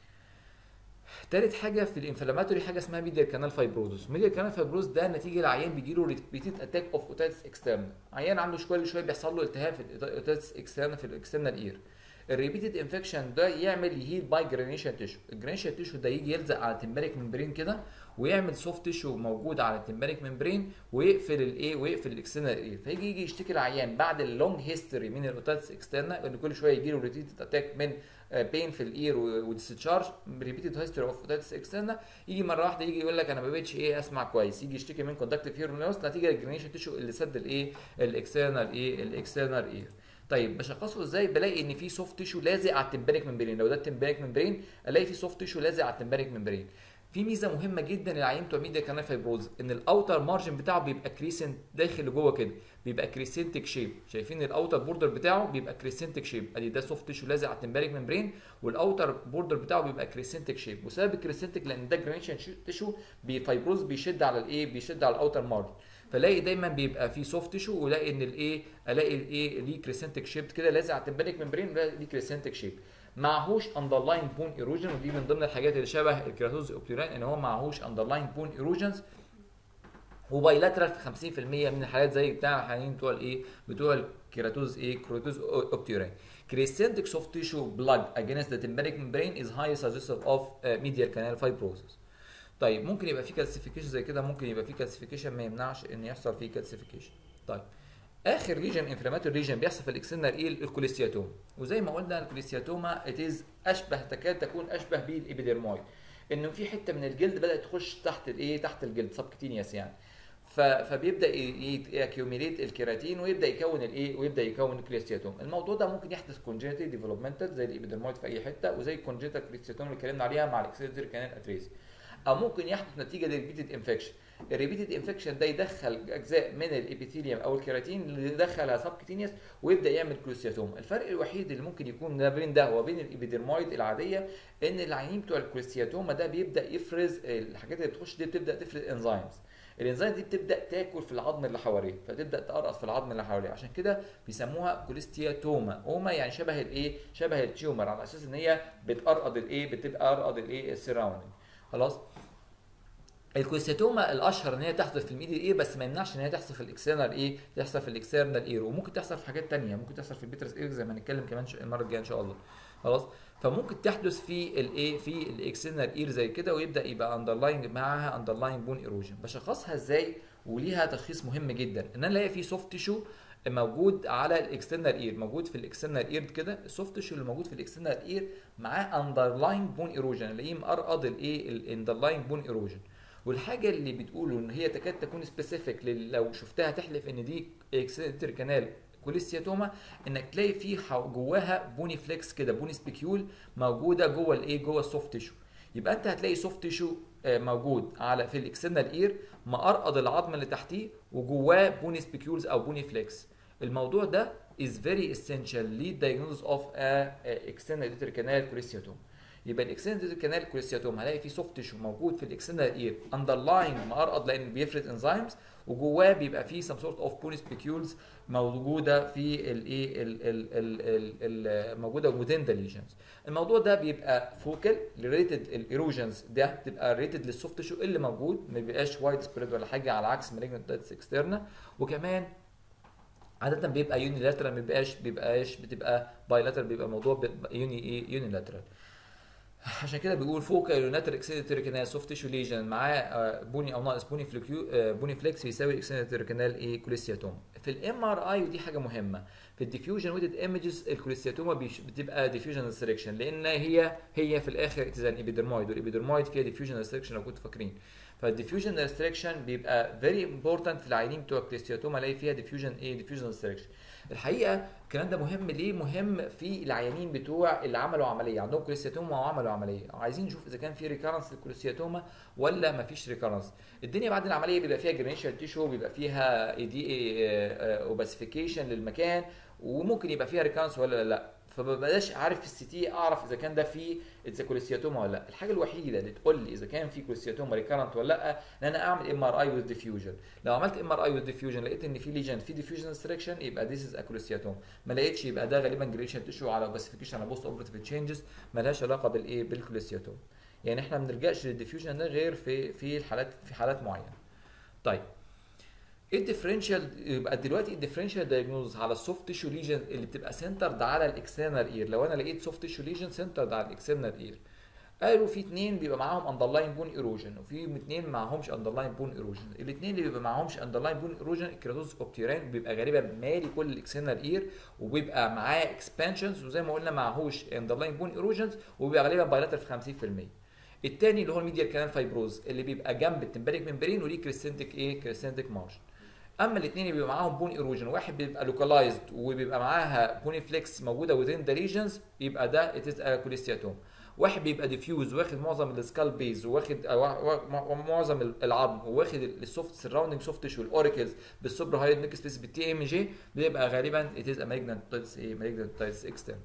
تالت حاجه في الانفلاماتوري حاجه اسمها ميديال كانال فايبروزس ميديال كانال فايبروز ده نتيجه العيان بيجي له ريبيتيد اتاك اوف اوتايتس اكسترنال عيان عنده كل شويه بيحصل له التهاب في الاوتايتس اكسترنال في الاكسترنال اير الريبيتد انفكشن ده يعمل يهيل باي جرانيشن تيشو الجرانيشن تيشو ده يجي يلزق على التمباريك ممبرين كده ويعمل سوفت تيشو موجود على التمباريك ممبرين ويقفل الايه ويقفل الاكسترنال اير فيجي يجي يشتكي العيان بعد اللونج هيستوري من الاوتايتس اكسترنال ان كل شويه يجي له ريبيتد اتاك من بين في الاير وديسشارج ريبيتد هيستوري اوف اوتايتس اكسترنال يجي مره واحده يجي يقول لك انا ما بقتش ايه اسمع كويس يجي يشتكي من كوندكتيف هيرون لوس نتيجه الجرانيشن تيشو اللي سد الايه الاكسترنال ايه الاكسترنال اير طيب بشخصه ازاي بلاقي ان في سوفت تيشو لازق على التمباريك ممبرين لو ده التمباريك ممبرين الاقي في سوفت تيشو لازق على التمباريك ممبرين في ميزه مهمه جدا للعيان بتوع ميديا كانال فايبروز ان الاوتر مارجن بتاعه بيبقى كريسنت داخل لجوه كده بيبقى كريسنتك شيب شايفين الاوتر بوردر بتاعه بيبقى كريسنتك شيب ادي ده سوفت تيشو لازق على التمباريك ممبرين والاوتر بوردر بتاعه بيبقى كريسنتك شيب وسبب الكريسنتك لان ده جرانيشن تيشو بفايبروز بيشد على الايه بيشد على الاوتر مارجن فلاقي دايما بيبقى في سوفت تيشو والاقي ان الايه الاقي الايه ليه كريسنتك شيب كده لازق على التمباريك ممبرين ليه كريسنتك شيب معهوش اندرلاين بون ايروجن ودي من ضمن الحاجات اللي شبه الكيراتوز اوبتيران ان هو معهوش اندرلاين بون ايروجنز وبايلاترال في 50% من الحالات زي بتاع الحالين بتوع الايه بتوع الكيراتوز ايه كيراتوز اوبتيران crescentic soft tissue blood against the tympanic membrane is highly suggestive of uh, medial canal fibrosis. طيب ممكن يبقى في كالسيفيكيشن زي كده ممكن يبقى في كالسيفيكيشن ما يمنعش ان يحصل فيه كالسيفيكيشن. طيب اخر ريجن انفلاماتوري ريجن بيحصل في الاكسترنال ايه الكوليستياتوما وزي ما قلنا الكوليستياتوما اتيز اشبه تكاد تكون اشبه بالابيديرمويد انه في حته من الجلد بدات تخش تحت الايه تحت الجلد سبكتينيوس يعني فبيبدا ياكيوميليت الكيراتين ويبدا يكون الايه ويبدا يكون الكريستياتوم الموضوع ده ممكن يحدث كونجنتال ديفلوبمنتال زي الابيدرمويد في اي حته وزي الكونجنتال كريستياتوم اللي اتكلمنا عليها مع الاكسيدري كانال اتريزي او ممكن يحدث نتيجه للريبيتد انفكشن الريبيتد انفكشن ده يدخل اجزاء من الابيثيليوم او الكيراتين اللي يدخلها سبكتينيوس ويبدا يعمل كريستياتوم الفرق الوحيد اللي ممكن يكون ما بين ده وبين الابيدرمويد العاديه ان العينين بتوع الكريستياتوما ده بيبدا يفرز الحاجات اللي بتخش دي بتبدا تفرز انزيمز الانزيم دي بتبدا تاكل في العظم اللي حواليه فتبدا تقرص في العظم اللي حواليه عشان كده بيسموها كوليستياتوما اوما يعني شبه الايه شبه التيومر على اساس ان هي بتقرقض الايه بتبقى ارقض الايه السراوندنج خلاص الكوليستياتوما الاشهر ان هي تحدث في الميديا ايه بس ما يمنعش ان هي تحصل في الاكسترنال ايه تحصل في الاكسترنال اير وممكن تحصل في حاجات تانية ممكن تحصل في البيترس اير زي ما هنتكلم كمان المره الجايه ان شاء الله خلاص فممكن تحدث في الايه في الاكسترنال اير زي كده ويبدا يبقى اندرلاين معاها اندرلاين بون ايروجن بشخصها ازاي وليها تشخيص مهم جدا ان انا الاقي في سوفت تيشو موجود على الاكسترنال اير موجود في الاكسترنال اير كده السوفت تيشو اللي موجود في الاكسترنال اير معاه اندرلاين بون ايروجن الاقيه مقرقض الايه الاندرلاين بون ايروجن والحاجه اللي بتقولوا ان هي تكاد تكون سبيسيفيك لو شفتها تحلف ان دي اكستر كانال كوليستياتوما انك تلاقي في حو- جواها بوني فليكس كده بوني سبيكيول موجوده جوه الايه جوه السوفت تيشو يبقى انت هتلاقي سوفت تيشو آه، موجود على في الاكسترنال اير مقرقض العظم اللي تحتيه وجواه بوني سبيكيولز او بوني فليكس الموضوع ده is very essential للdiagnosis of a a external auditory canal cholesteatoma يبقى الاكسترنال auditory canal cholesteatoma هلاقي فيه سوفت تيشو موجود في الاكسترنال اير underlying مقرقض لان بيفرز انزيمز وجواه بيبقى فيه some sort of bony spicules موجوده في الايه ال- ال- ال- ال- ال- موجوده within the lesions الموضوع ده بيبقى فوكال ريليتد الايروجنز ده بتبقى ريليتد للسوفت تيشو اللي موجود ما بيبقاش وايد سبريد ولا حاجه على عكس مالجنت اكسترنا وكمان عادة بيبقى يونيلاترال ما بيبقاش بيبقاش بتبقى بايلاترال بيبقى الموضوع يوني ايه يونيلاترال عشان كده بيقول فوق يوناتر اكسيدتر كانال سوفت تيشو ليجن معاه آه، بوني او ناقص بوني فليكيو آه، بوني فليكس يساوي اكسيدتر كانال ايه كوليستياتوم في الام ار اي ودي حاجه مهمه في الديفيوجن ويدد ايمجز الكوليستياتوما بيش- بتبقى ديفيوجن سيلكشن لان هي هي في الاخر اتزان ايبيدرمويد والابيدرمويد فيها ديفيوجن سيلكشن لو كنتوا فاكرين فالديفيوجن ريستريكشن بيبقى فيري امبورتنت في العيانين بتوع الكوليستياتوما الاقي فيها ديفيوجن ايه ديفيوجن ريستريكشن الحقيقه الكلام ده مهم ليه مهم في العيانين بتوع اللي عملوا عمليه عندهم كوليستياتوما وعملوا عمليه عايزين نشوف اذا كان في ريكارنس للكوليستياتوما ولا ما فيش ريكارنس الدنيا بعد العمليه بيبقى فيها جرينيشال تيشو بيبقى فيها دي اوباسيفيكيشن للمكان وممكن يبقى فيها ريكارنس ولا لا فمبقاش عارف في السي تي اعرف اذا كان ده فيه اذا كوليستياتوما ولا لا الحاجه الوحيده اللي تقول لي اذا كان في كوليستياتوما ريكارنت ولا لا ان انا اعمل ام ار اي وذ ديفيوجن لو عملت ام ار اي وذ ديفيوجن لقيت ان في ليجن في ديفيوجن ريستريكشن يبقى ذيس از كوليستياتوما ما لقيتش يبقى ده غالبا جريشن تيشو على اوباسيفيكيشن على بوست اوبرتيف تشينجز مالهاش علاقه بالايه بالكوليستياتوما يعني احنا ما بنلجاش للديفيوجن ده غير في في الحالات في حالات معينه طيب ايه الديفرنشال يبقى دلوقتي الديفرنشال دايجنوز على السوفت تيشو ليجن اللي بتبقى سنترد على الاكسترنال اير لو انا لقيت سوفت تيشو ليجن سنترد على الاكسترنال اير قالوا في اثنين بيبقى معاهم اندرلاين بون ايروجن وفي اثنين معاهمش اندرلاين بون ايروجن الاثنين اللي بيبقى معاهمش اندرلاين بون ايروجن الكيراتوز اوبتيران بيبقى غالبا مالي كل الاكسترنال اير وبيبقى معاه اكسبانشنز وزي ما قلنا معهوش اندرلاين بون ايروجنز وبيبقى غالبا بايلاتر في 50% الثاني اللي هو الميديال كانال فايبروز اللي بيبقى جنب التمبريك ممبرين وليه كريستنتك ايه كريستنتك مارجن اما الاثنين اللي بيبقى معاهم بون ايروجن واحد بيبقى لوكالايزد وبيبقى معاها بوني فليكس موجوده وذين ذا ريجنز يبقى ده اتس كوليستياتوم واحد بيبقى ديفيوز واخد معظم السكال بيز واخد آه، وا- وا- معظم العظم واخد السوفت سراوندنج سوفت تيشو الاوريكلز بالسوبر هايد نيك سبيس بالتي ام جي بيبقى غالبا اتس مالجنت تايتس ايه مالجنت تايتس اكسترن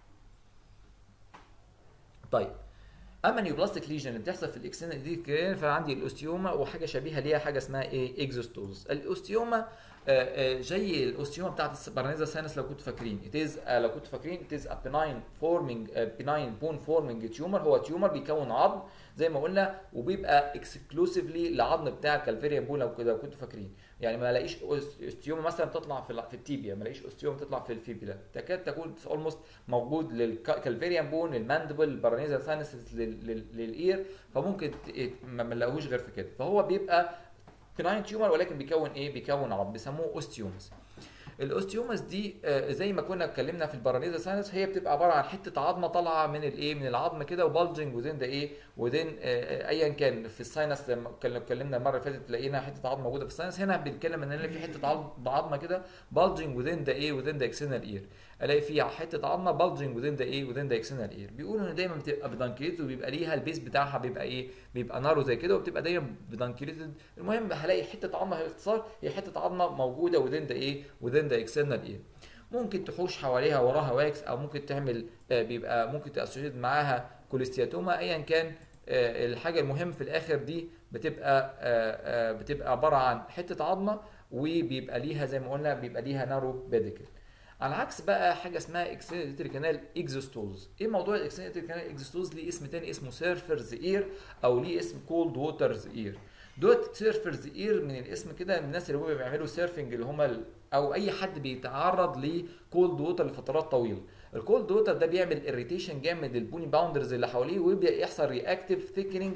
طيب اما نيوبلاستيك ليجن اللي بتحصل في الاكسترنال دي كرين فعندي الاوستيوما وحاجه شبيهه ليها حاجه اسمها ايه اكزوستوز الاوستيوما آه، آه، زي الاوستيوما بتاعت السبرانيزا سانس لو كنتوا فاكرين اتيز لو كنتوا فاكرين اتيز ا بناين فورمينج بناين بون فورمينج تيومر هو تيومر بيكون عظم زي ما قلنا وبيبقى اكسكلوسيفلي العظم بتاع الكالفيريا بون لو كده لو كنتوا فاكرين يعني ما الاقيش اوستيوما مثلا تطلع في الع- في التيبيا ما الاقيش اوستيوما تطلع في الفيبيلا تكاد تكون اولموست موجود للكالفيريان بون الماندبل البارانيزا ساينسز للاير فممكن ت- ما ما نلاقوهوش غير في كده فهو بيبقى بناين تيومر ولكن بيكون ايه بيكون عظم بيسموه اوستيومز الاوستيومز دي آه، زي ما كنا اتكلمنا في البارانيزا ساينس هي بتبقى عباره عن حته عظمه طالعه من الايه من العظم كده وبالجنج وذين ده ايه وذين ايا كان في الساينس لما اتكلم- اتكلمنا المره اللي فاتت لقينا حته عظمه موجوده في الساينس هنا بنتكلم ان في حته عظم- عظمه كده بالجنج وذين ده ايه وذين ده اكسنال اير الاقي فيها حته عظمه بالجنج وذين ده ايه وذين ده اكسنال اير بيقولوا ان دايما بتبقى بدانكليتد وبيبقى ليها البيس بتاعها بيبقى ايه بيبقى نارو زي كده وبتبقى دايما بدانكليتد المهم هلاقي حته عظمه باختصار هي حته عظمه موجوده وذين ده ايه وذين ده اكسنال اير ممكن تحوش حواليها وراها واكس او ممكن تعمل آه، بيبقى ممكن تاسوشيت معاها كوليستياتوما ايا كان آه، الحاجه المهم في الاخر دي بتبقى آه، آه، بتبقى عباره عن حته عظمه وبيبقى ليها زي ما قلنا بيبقى ليها نارو بيديكل على عكس بقى حاجه اسمها اكسنتري كانال اكزوستوز ايه موضوع الاكسنتري كانال اكزوستوز ليه اسم تاني اسمه سيرفرز اير او ليه اسم كولد ووترز اير دوت سيرفرز اير من الاسم كده من الناس اللي هم بيعملوا سيرفنج اللي هم ال- او اي حد بيتعرض لكولد ووتر لفترات طويله الكولد ووتر ده بيعمل اريتيشن جامد للبوني باوندرز اللي حواليه ويبدا يحصل رياكتيف ثيكنينج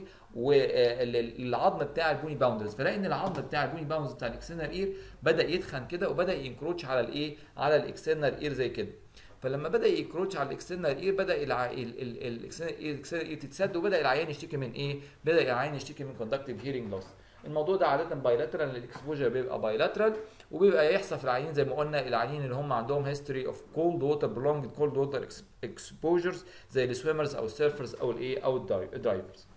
والعظم بتاع البوني باوندرز فلاقي ان العظم بتاع البوني باوندرز بتاع الاكسترنال اير بدا يتخن كده وبدا ينكروتش على الايه على الاكسترنال اير زي كده فلما بدا يكروتش على الاكسترنال اير بدا الع... ال- ال- الاكسترنال اير الاكسترنال اير تتسد وبدا العيان يشتكي من ايه بدا العيان يشتكي من كوندكتيف هيرنج لوس الموضوع ده عاده بايلاترال الاكسبوجر بيبقى بايلاترال وبيبقى يحصل في العيانين زي ما قلنا العيانين اللي هم عندهم هيستوري اوف كولد ووتر برولونج كولد ووتر اكسبوجرز زي السويمرز او السيرفرز او الايه او الدايفرز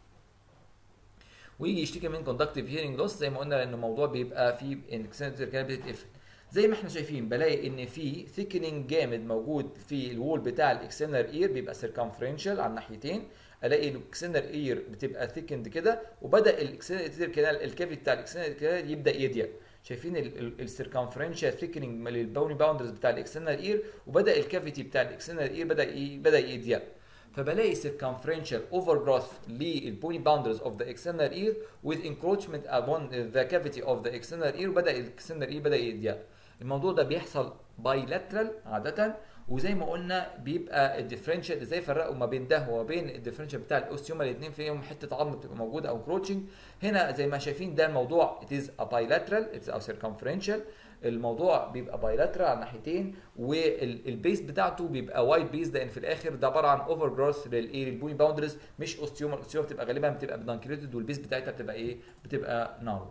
ويجي يشتكي من كوندكتيف هيرنج لوس زي ما قلنا لان الموضوع بيبقى فيه الاكسترنال كانت بتتقفل زي ما احنا شايفين بلاقي ان في ثيكنينج جامد موجود في الوول بتاع الاكسترنال اير بيبقى سيركمفرنشال على الناحيتين الاقي الاكسترنال اير بتبقى ثيكند كده وبدا الاكسترنال كانال الكافي بتاع الاكسترنال كانال يبدا يضيق شايفين السيركمفرنشال ثيكنينج للبوني باوندرز بتاع الاكسترنال اير وبدا الكافيتي بتاع الاكسترنال اير بدا ي- بدا يضيق فبلاقي circumferential overgrowth للبوني boundaries of the external ear with encroachment upon the cavity of the external ear وبدا الاكسترنال ear بدا يضيق الموضوع ده بيحصل bilateral عاده وزي ما قلنا بيبقى الديفرنشال ازاي يفرقوا ما بين ده وما بين الديفرنشال بتاع الاوستيوما الاثنين فيهم حته عظم بتبقى موجوده او كروتشنج هنا زي ما شايفين ده الموضوع it is a bilateral it's او circumferential الموضوع بيبقى بايلاترال على الناحيتين والبيس بتاعته بيبقى وايد بيس لان في الاخر ده عباره عن اوفر جروث للايه للبوني باوندرز مش اوستيوما الاوستيوما بتبقى غالبا بتبقى بدانكريتد والبيس بتاعتها بتبقى ايه بتبقى نارود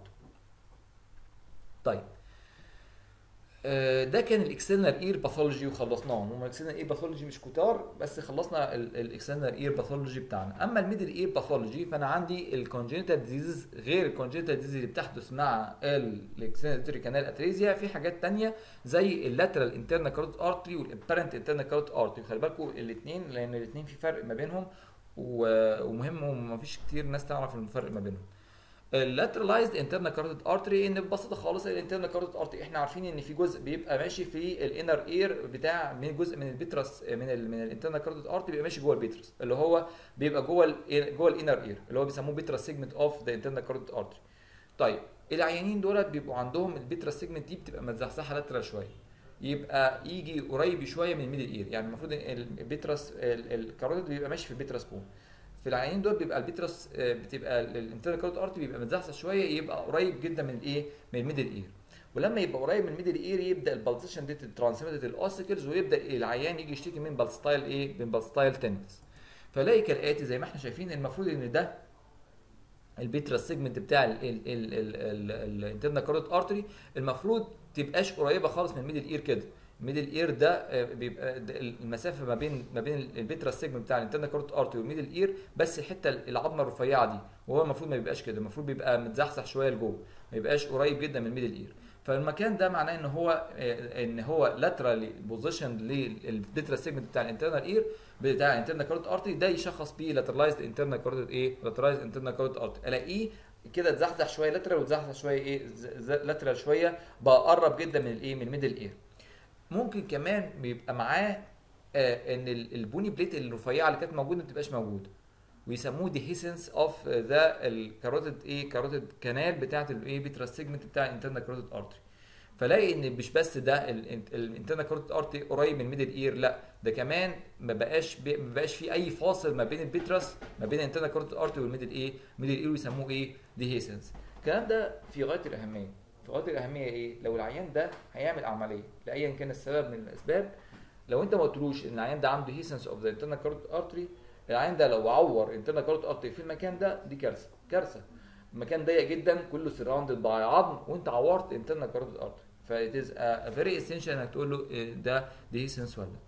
طيب آه، ده كان الاكسترنال اير باثولوجي وخلصناه هم الاكسترنال اير باثولوجي مش كتار بس خلصنا الاكسترنال اير باثولوجي بتاعنا اما الميدل اير باثولوجي فانا عندي الكونجنتال ديزيز غير الكونجنتال ديزيز اللي بتحدث مع الاكسترنال كانال اتريزيا في حاجات تانية زي اللاترال انترنال كاروت ارتري والابارنت انترنال كاروت ارتري خلي بالكم الاثنين لان الاثنين في فرق ما بينهم و- ومهم ومفيش كتير ناس تعرف الفرق ما بينهم اللاترلايزد انترنال كاروتيد ارتري ان ببساطه خالص الانترنال كاروتيد ارتري احنا عارفين ان في جزء بيبقى ماشي في الانر اير بتاع من جزء من البيترس من ال من الانترنال كاروتيد ارتري بيبقى ماشي جوه البيترس اللي هو بيبقى جوه ال جوه الانر اير اللي هو بيسموه بيترس سيجمنت اوف ذا انترنال كاروتيد ارتري طيب العيانين دولت بيبقوا عندهم البيترس سيجمنت دي بتبقى متزحزحه لاترال شويه يبقى يجي قريب شويه من الميدل اير يعني المفروض ان البيترس الكاروتيد بيبقى ماشي في البيترس بون في العيانين دول بيبقى البيترس آه، بتبقى الانترنال كاروت ارتي بيبقى متزحزح شويه يبقى قريب جدا من الايه من الميدل اير ولما يبقى قريب من الميدل اير يبدا البلسيشن دي ترانسميتد الاوسيكلز ويبدا العيان يجي يشتكي من بالستايل ايه من بالستايل تندس فلاقي كالاتي زي ما احنا شايفين المفروض ان ده البيترس سيجمنت بتاع الانترنال كاروت ارتري المفروض تبقاش قريبه خالص من الميدل اير كده الميدل اير ده آه، بيبقى ده المسافه ما بين ما بين البيترس سيجمنت بتاع الانترنال كاروت ارتري والميدل اير بس الحته العظمه الرفيعه دي وهو المفروض ما يبقاش كده المفروض بيبقى متزحزح شويه لجوه ما يبقاش قريب جدا من الميدل اير فالمكان ده معناه ان هو آه، ان هو لاترالي بوزيشن للبيترس سيجمنت بتاع الانترنال اير بتاع الانترنال كاروت ارتري ده يشخص بيه لاترلايزد انترنال كاروت ايه لاترلايزد انترنال كاروت ارتري الاقيه كده اتزحزح شويه لاترال واتزحزح شويه ايه لاترال شويه بقى قرب جدا من الايه من الميدل اير ممكن كمان بيبقى معاه آه ان ال- البوني بليت الرفيعه اللي كانت موجوده ما تبقاش موجوده ويسموه ديهيسنس اوف ذا الكاروتيد ايه كاروتيد كانال بتاعت الايه بيتراس سيجمنت بتاع الانترنال كاروتيد ارتري فلاقي ان مش بس ده الانترنال كاروتيد ارتري قريب من الميدل اير لا ده كمان ما بقاش بي ما بقاش في اي فاصل ما بين البيتراس ما بين الانترنال كاروتيد ارتري والميدل ايه ميدل اير ويسموه ايه ديهيسنس الكلام ده في غايه الاهميه في غايه الاهميه ايه لو العيان ده هيعمل عمليه لايا كان السبب من الاسباب لو انت ما قلتلوش ان العيان ده عنده هيسنس اوف ذا انترنال كاروتيد ارتري العيان ده لو عور انترنال كاروتيد ارتري في المكان ده دي كارثه كارثه المكان ضيق جدا كله سراوندد باي عظم وانت عورت انترنال كاروتيد ارتري فا it is a very essential انك تقول له إيه ده دي هيسنس ولا لا.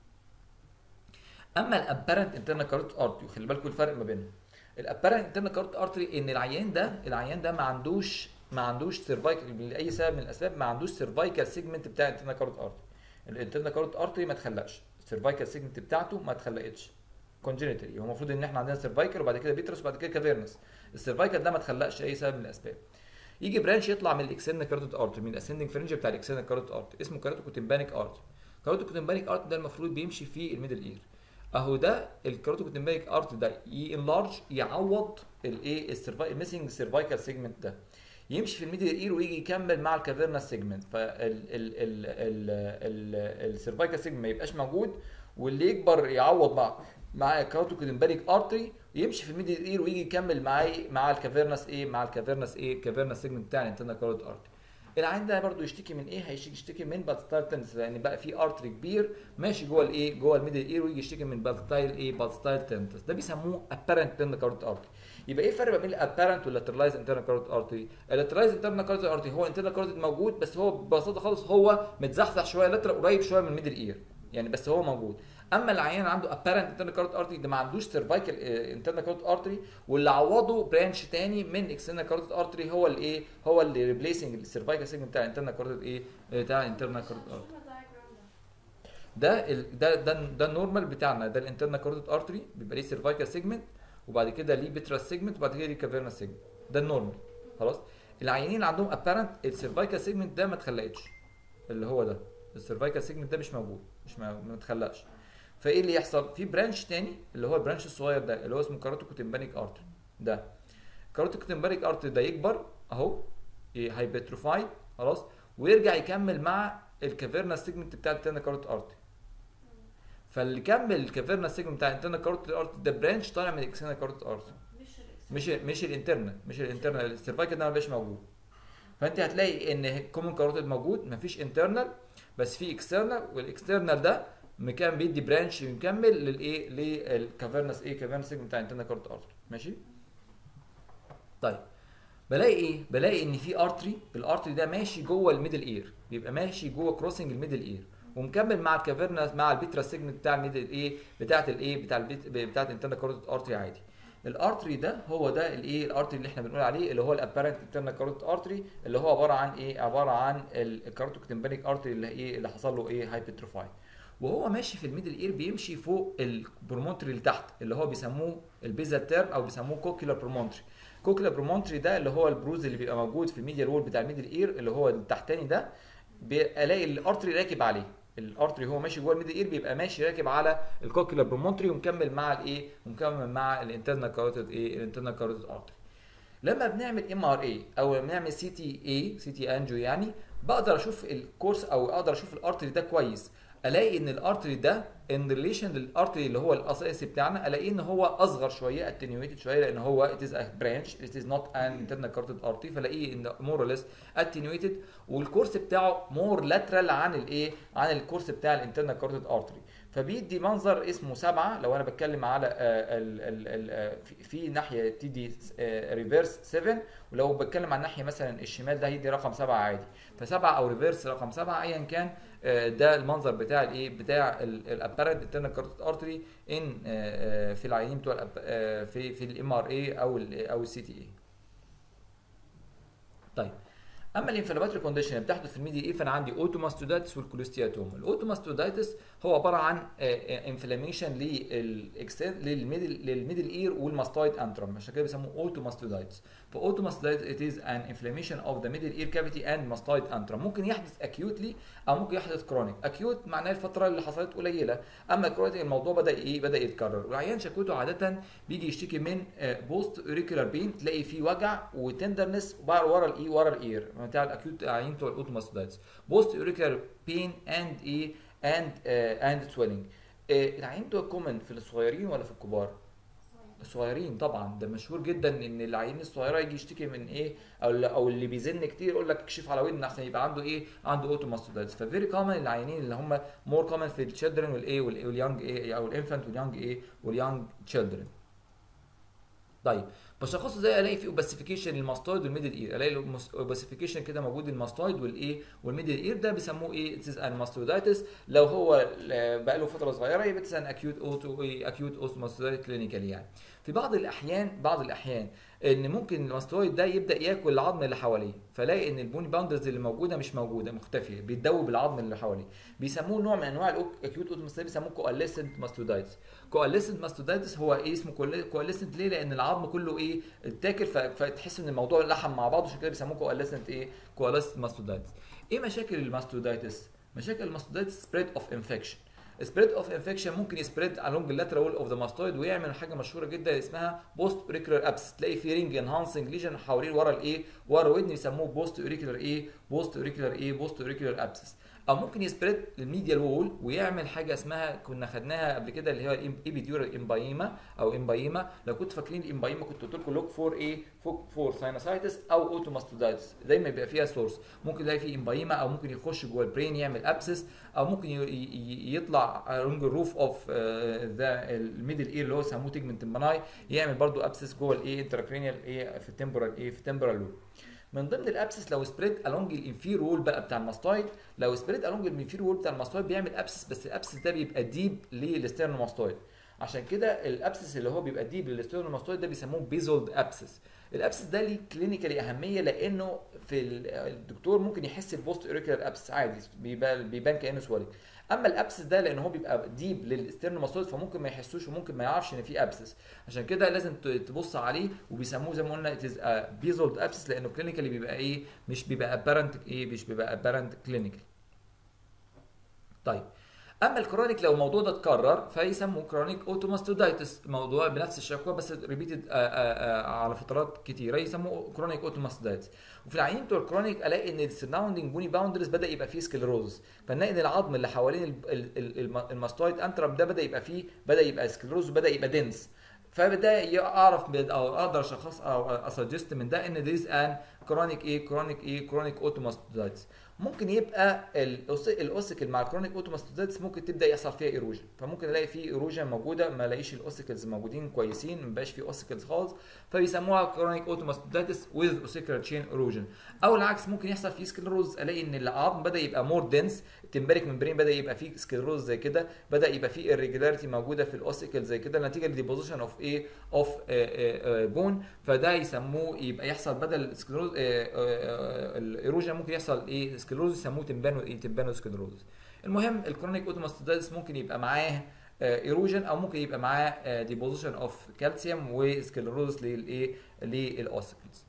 اما الابارنت انترنال كاروتيد ارتري خلي بالكم الفرق ما بينهم الابارنت انترنال كاروتيد ارتري ان العيان ده العيان ده ما عندوش ما عندوش سيرفايكال لاي سبب من الاسباب ما عندوش سيرفايكال سيجمنت بتاع الانترنال كاروتيد ارتري الانترنال كاروتيد ارتري ما اتخلقش السيرفايكال سيجمنت بتاعته ما اتخلقتش كونجينيتالي هو المفروض ان احنا عندنا سيرفايكال وبعد كده بيترس وبعد كده كافيرنس السيرفايكال ده ما اتخلقش اي سبب من الاسباب يجي برانش يطلع من الاكسنال كاروتيد ارتري من الاسندنج فرنج بتاع الاكسنال كاروتيد ارتري اسمه كاروتيكوتمبانيك ارتري كاروتيكوتمبانيك ارتري ده المفروض بيمشي في الميدل اير اهو ده الكاروتيكوتمبانيك ارتري ده ينلارج يعوض الايه الميسنج سيرفايكال سيجمنت ده يمشي في الميدل اير ويجي يكمل مع الكافيرنس سيجمنت فالسيرفايكال سيجمنت ما يبقاش موجود واللي يكبر يعوض مع مع الكاروتيكودمباريك ارتري يمشي في الميدل اير ويجي يكمل معاي مع الكافيرنس ايه مع الكافيرنس ايه الكافيرنس سيجمنت بتاع الانترنال كاروت ارتري العين ده برضو يشتكي من ايه هيشتكي يشتكي من بالستايل تندس لان بقى في ارتري كبير ماشي جوه الايه جوه الميدل اير ويجي يشتكي من بالستايل ايه بالستايل تندس ده بيسموه ابيرنت تندر كاروت ارتري يبقى ايه الفرق بين الابيرنت واللاترلايز انترنال كاروت ارتري اللاترلايز انترنال كاروت ارتري هو انترنال كاروت موجود بس هو ببساطه خالص هو متزحزح شويه لاترال قريب شويه من الميدل اير يعني بس هو موجود اما العيان عنده ابيرنت انترنال كاروت ارتري ده ما عندوش سيرفايكال انترنال كاروت ارتري واللي عوضه برانش تاني من اكسترنال كاروت ارتري هو الايه هو اللي ريبليسنج السيرفايكال سيجمنت بتاع الانترنال كاروت ايه بتاع الانترنال كاروت ارتري شفنا diagram ده. ده ال... ده ده ده النورمال بتاعنا ده الانترنال كاروتيد ارتري بيبقى ليه سيرفايكال سيجمنت وبعد كده ليه بيترال سيجمنت وبعد كده ليه كافيرنا سيجمنت ده النورمال خلاص العيانين اللي عندهم ابارنت السيرفايكال سيجمنت ده ما اتخلقتش اللي هو ده السيرفايكال سيجمنت ده مش موجود مش ما ما اتخلقش فايه اللي يحصل في برانش تاني اللي هو البرانش الصغير ده اللي هو اسمه كاروتيكوتمبانيك ارتري ده كاروتيكوتمبانيك ارتري ده يكبر اهو هايبتروفايد خلاص ويرجع يكمل مع الكافيرنا سيجمنت بتاع التانا كاروت ارتري فاللي كمل الكافيرنا سيجمنت بتاع الانترنال كاروت ارتري ده برانش طالع من الاكسترنال كاروت ارتري مش الإكس- مش مش الانترنال مش الانترنال السيرفايكال ده ما بقاش موجود فانت هتلاقي ان كومن كاروتيد موجود مفيش انترنال بس في اكسترنال والاكسترنال ده مكان بيدي برانش مكمل للايه للكافيرنس ايه كافيرنس سيجمنت بتاع الانترنال كاروت ارتري ماشي طيب بلاقي ايه بلاقي ان في ارتري الارتري ده ماشي جوه الميدل اير بيبقى ماشي جوه كروسنج الميدل اير ومكمل مع الكافيرنا مع البيترا سيجمنت بتاع الميدل ايه بتاعه الايه بتاع البيت بتاعه الانترنال كاروتيد ارتري عادي الارتري ده هو ده الايه الارتري اللي احنا بنقول عليه اللي هو الابارنت انترنال كاروتيد ارتري اللي هو عباره عن ايه عباره عن الكاروتيك ارتري اللي ايه اللي حصل له ايه هايبرتروفاي وهو ماشي في الميدل اير بيمشي فوق البرومونتري اللي تحت اللي هو بيسموه البيزال تيرم او بيسموه كوكيولار برومونتري كوكيولار برومونتري ده اللي هو البروز اللي بيبقى موجود في الميديال وول بتاع الميدل اير اللي هو التحتاني ده الاقي الارتري راكب عليه الارتري هو ماشي جوه الميدل اير بيبقى ماشي راكب على الكوكيولار برومونتري ومكمل مع الايه ومكمل مع الانترنال كاروتيد ايه الانترنال كاروتيد ارتري لما بنعمل ام ار اي او بنعمل سي تي اي سي تي انجو يعني بقدر اشوف الكورس او اقدر اشوف الارتري ده كويس الاقي ان الارتري ده ان ريليشن للارتري اللي هو الاساسي بتاعنا الاقي ان هو اصغر شويه اتنيويتد شويه لان هو ات از ا برانش ات از نوت ان انترنال كارتد ارتري فلاقيه ان مور ليس اتنيويتد والكورس بتاعه مور لاترال عن الايه عن الكورس بتاع الانترنال كارتد ارتري فبيدي منظر اسمه سبعة لو انا بتكلم على آه، ال ال ال آه، في- في ناحيه تدي ريفيرس 7 ولو بتكلم عن الناحيه مثلا الشمال ده هيدي رقم سبعة عادي فسبعة او ريفيرس رقم سبعة ايا كان آه، ده المنظر بتاع الايه بتاع الابارنت انترنال كارتد ارتري ان آه، آه، في العيانين بتوع الأب- آه، في في الام ار اي او ال او السي تي اي طيب اما الانفلاماتوري كونديشن اللي بتحدث في الميديا ايه فانا عندي اوتوماستودايتس والكوليستياتوم الاوتوماستودايتس هو عباره عن انفلاميشن للميدل للميدل اير والماستويد انترم عشان كده بيسموه اوتوماستودايتس فاوتوماستودايتس it is an inflammation of the middle ear cavity and mastoid antrum ممكن يحدث acutely او ممكن يحدث كرونيك اكيوت معناه الفتره اللي حصلت قليله اما كرونيك الموضوع بدا ايه بدا يتكرر والعيان شكوته عاده بيجي يشتكي من بوست اوريكولار بين تلاقي فيه وجع وتندرنس ورا الاي ورا الاير بتاع الاكيوت عيان بتوع الاوتوماستودايتس بوست اوريكولار بين اند ايه اند اند سويلنج العيان بتوع كومن في الصغيرين ولا في الكبار؟ الصغيرين طبعا ده مشهور جدا ان العيانين الصغيره يجي يشتكي من ايه او او اللي بيزن كتير يقول لك اكشف على ودن احسن يبقى عنده ايه عنده اوتوماستودايتس ففيري كومن العيانين اللي هم مور كومن في التشيلدرن والايه واليونج ايه او الانفانت واليونج ايه واليونج تشيلدرن طيب بشخصه ازاي الاقي في اوباسيفيكيشن للماستويد والميدل اير الاقي اوباسيفيكيشن كده موجود الماستويد والايه والميدل اير ده بيسموه ايه اتس ان ماستويدايتس لو هو بقى له فتره صغيره يبقى اتس ان اكيوت اوتو اكيوت اوتوماستويد كلينيكال يعني في بعض الاحيان بعض الاحيان ان ممكن الماستويد ده يبدا ياكل العظم اللي حواليه فلاقي ان البوني باوندرز اللي موجوده مش موجوده مختفيه بيتدوب العظم اللي حواليه بيسموه نوع من انواع الاكيوت اوتوماستويد بيسموه كواليسنت ماستودايتس كواليسنت ماستودايتس هو ايه اسمه كواليسنت ليه لان العظم كله ايه اتاكل ف- فتحس ان الموضوع لحم مع بعضه عشان كده بيسموه كواليسنت ايه كواليسنت ماستودايتس ايه مشاكل الماستودايتس مشاكل الماستودايتس سبريد اوف انفكشن سبريد اوف انفكشن ممكن يسبريد along اللاترال وول اوف ذا ماستويد ويعمل حاجه مشهوره جدا اسمها بوست اوريكولار ابس تلاقي في رينج انهانسنج ليجن حوالين ورا الايه ورا ودن يسموه بوست اوريكولار ايه بوست اوريكولار ايه بوست اوريكولار ابسس او ممكن يسبريد الميديال وول ويعمل حاجه اسمها كنا خدناها قبل كده اللي هي الايبيديورال امبايما او امبايما لو كنتوا فاكرين الامبايما كنت قلت لكم لوك فور ايه فور ساينوسايتس او اوتوماستودايتس دايما بيبقى فيها سورس ممكن تلاقي فيه امبايما او ممكن يخش جوه البرين يعمل ابسس او ممكن ي- ي- يطلع along الروف اوف ذا الميدل اير اللي هو سموه تيجمنت ماناي يعمل برضو ابسس جوه الايه انتراكرينيال ايه في التمبرال ايه في التمبرال لوب من ضمن الابسس لو سبريد along الانفير وول بقى بتاع الماستويد لو سبريد along الانفير وول بتاع الماستويد بيعمل ابسس بس الابسس ده بيبقى ديب للستيرنوماستويد عشان كده الابسس اللي هو بيبقى ديب للستيرنوماستويد ده بيسموه بيزولد ابسس الابسس ده ليه كلينيكالي اهميه لانه في ال- الدكتور ممكن يحس البوست اوريكولار ابسس عادي بيبان بيبان كانه سوالي اما الابسس ده لان هو بيبقى ديب للستيرنوماستويد فممكن ما يحسوش وممكن ما يعرفش ان في ابسس عشان كده لازم ت- تبص عليه وبيسموه زي ما قلنا بيزولد ابسس لانه كلينيكالي بيبقى ايه مش بيبقى ابارنت ايه مش بيبقى ابارنت كلينيكال طيب اما الكرونيك لو الموضوع ده اتكرر فيسموه كرونيك اوتوماستودايتس موضوع بنفس الشكوى بس ريبيتد على فترات كتيره يسموه كرونيك اوتوماستودايتس وفي العيانين بتوع الكرونيك الاقي ان السراوندنج بوني باوندرز بدا يبقى فيه سكلروز فنلاقي ان العظم اللي حوالين ال- ال- ال- الم- الماستويد انترم ده بدا يبقى فيه بدا يبقى سكلروز وبدا يبقى دنس فبدا اعرف بد- او اقدر اشخص او اسجست من ده ان ذيز ان كرونيك ايه كرونيك ايه كرونيك اوتوماستودايتس ممكن يبقى الأوس- الاوسيكل مع الكرونيك اوتوماستودايتس ممكن تبدا يحصل فيها ايروجن فممكن الاقي في ايروجن موجوده ما الاقيش الاوسيكلز موجودين كويسين ما بقاش في اوسيكلز خالص فبيسموها كرونيك اوتوماستودايتس وذ اوسيكلر تشين ايروجن او العكس ممكن يحصل فيه سكلروز الاقي ان العظم بدا يبقى مور دنس التمبريك ممبرين بدا يبقى فيه سكلروز زي كده بدا يبقى فيه irregularity موجوده في الاوسيكل زي كده نتيجه لديبوزيشن اوف ايه اوف بون فده يسموه يبقى يحصل بدل سكلروز الايروجن ممكن يحصل ايه سكلروز يسموه تمبانو ايه تمبانو سكلروز المهم الكرونيك اوتوماستودايتس ممكن يبقى معاه ايروجن او ممكن يبقى معاه ديبوزيشن اوف كالسيوم وسكلروز للايه للاوسيكلز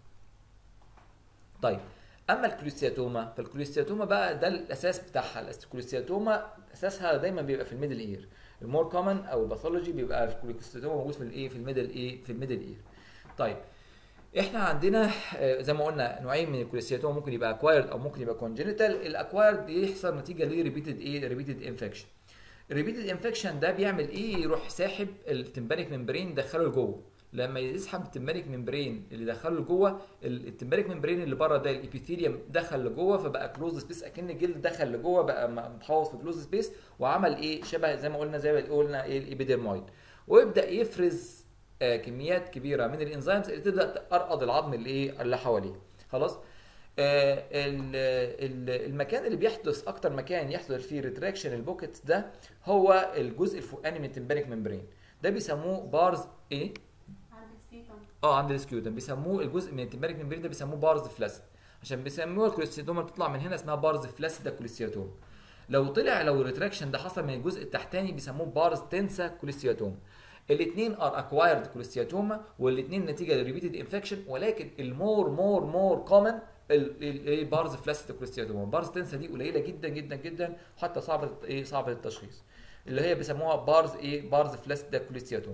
طيب اما الكوليستياتوما فالكوليستياتوما بقى ده الاساس بتاعها الكوليستياتوما اساسها دايما بيبقى في الميدل اير المور كومن او الباثولوجي بيبقى الكوليستياتوما موجود في الايه في الميدل ايه في الميدل اير طيب احنا عندنا آه، زي ما قلنا نوعين من الكوليستياتوما ممكن يبقى اكوايرد او ممكن يبقى كونجنتال الاكوايرد يحصل نتيجه لريبيتد ايه ريبيتد انفكشن الريبيتد انفكشن ده بيعمل ايه يروح ساحب التمبانيك ممبرين دخله لجوه لما يسحب التمبانيك ممبرين اللي دخله لجوه ال- التمبانيك ممبرين اللي بره ده الابيثيليوم دخل لجوه فبقى كلوز سبيس اكن الجلد دخل لجوه بقى م- متحوط في كلوز سبيس وعمل ايه شبه زي ما قلنا زي ما قلنا ايه الابيديرمويد ويبدا يفرز آه، كميات كبيره من الانزيمز اللي تبدا تقرقض العظم اللي ايه اللي حواليه خلاص آه، ال- ال- المكان اللي بيحدث اكتر مكان يحدث فيه ريتراكشن البوكيتس ده هو الجزء الفوقاني من التمبانيك ممبرين ده بيسموه بارز ايه عند السيتم اه عند السكيوتم بيسموه الجزء من التمبانيك ممبرين ده بيسموه بارز فلاسيد عشان بيسموها الكوليستياتوما اللي بتطلع من هنا اسمها بارز فلاسيد كوليستياتوما لو طلع لو الريتراكشن ده حصل من الجزء التحتاني بيسموه بارز تنسا كوليستياتوما الاثنين ار اكوايرد كوليستياتوما والاثنين نتيجه لريبيتد انفكشن ولكن المور مور مور كومن البارز فلاسيد كوليستياتوما بارز تنسا دي قليله جدا جدا جدا حتى صعبه ايه صعبه التشخيص اللي هي بيسموها بارز ايه بارز فلاسيد كوليستياتوما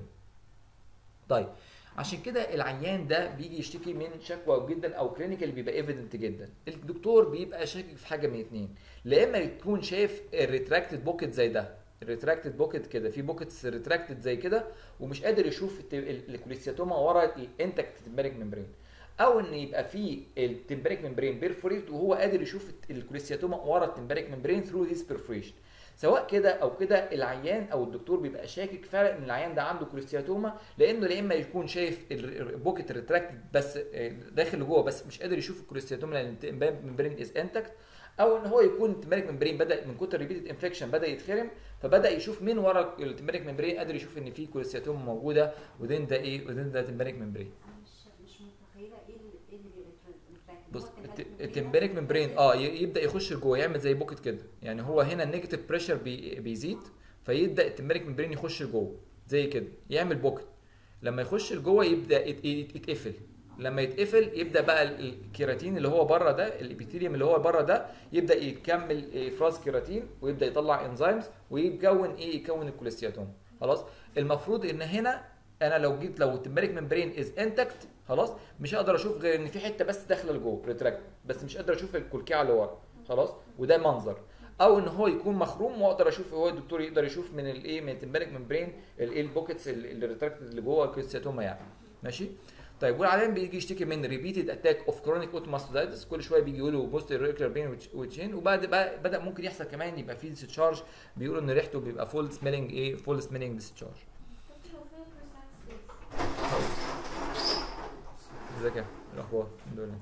طيب عشان كده العيان ده بيجي يشتكي من شكوى جدا او كلينيكال بيبقى ايفيدنت جدا الدكتور بيبقى شاكك في حاجه من اتنين لا اما يكون شايف الريتراكتد بوكيت زي ده الريتراكتد بوكيت كده في بوكيتس ريتراكتد زي كده ومش قادر يشوف الت- ال- الكوليستياتوما ورا الانتكت تمبريك ممبرين او ان يبقى في التمبريك ممبرين بيرفوريت وهو قادر يشوف الت- الكوليستياتوما ورا التمبريك ممبرين ثرو ذيس بيرفوريشن سواء كده او كده العيان او الدكتور بيبقى شاكك فعلا ان العيان ده عنده كوليستياتوما لانه لا اما يكون شايف البوكيت ريتراكتد بس آه، داخل لجوه بس مش قادر يشوف الكوليستياتوما لان الممبرين از انتكت او ان هو يكون التمبريك ممبرين بدا من كتر ريبيتد انفكشن بدا يتخرم فبدا يشوف من ورا التمبريك ممبرين قادر يشوف ان في كوليستياتوما موجوده ودين ده ايه ودين ده تمبريك ممبرين انا مش مش متخيله ايه اللي ايه اللي بيبقى retract. بص هو الت- التمبريك التمبريك ممبرين اه ي- يبدا يخش لجوه يعمل زي بوكت كده يعني هو هنا النيجاتيف بريشر بي بيزيد فيبدا التمبريك ممبرين يخش لجوه زي كده يعمل بوكت لما يخش لجوه يبدا يت- يت- يتقفل لما يتقفل يبدا بقى ال- الكيراتين اللي هو بره ده الابيثيليوم اللي هو بره ده يبدا يكمل افراز كيراتين ويبدا يطلع انزيمز ويكون ايه يكون الكوليستياتوم خلاص المفروض ان هنا انا لو جيت لو التمبريك ممبرين از انتكت خلاص مش هقدر اشوف غير ان في حته بس داخله لجوه ريتراكت بس مش قادر اشوف الكلكعه اللي ورا خلاص وده منظر او ان هو يكون مخروم واقدر اشوف هو الدكتور يقدر يشوف من الايه من التمبريك ممبرين الايه البوكيتس اللي ريتراكت اللي جوه الكوليستياتوما يعني ماشي طيب والعيان بيجي يشتكي من ريبيتد اتاك اوف كرونيك اوتوماستودايتس كل شويه بيجي يقولوا بوست ريكولار بين وتشين وبعد بقى بدا ممكن يحصل كمان يبقى في ديسشارج بيقولوا ان ريحته بيبقى فول سميلنج ايه فول سميلنج ديسشارج دكتور هو فين البرسنت سبيس؟ ازيك يا الاخبار الحمد لله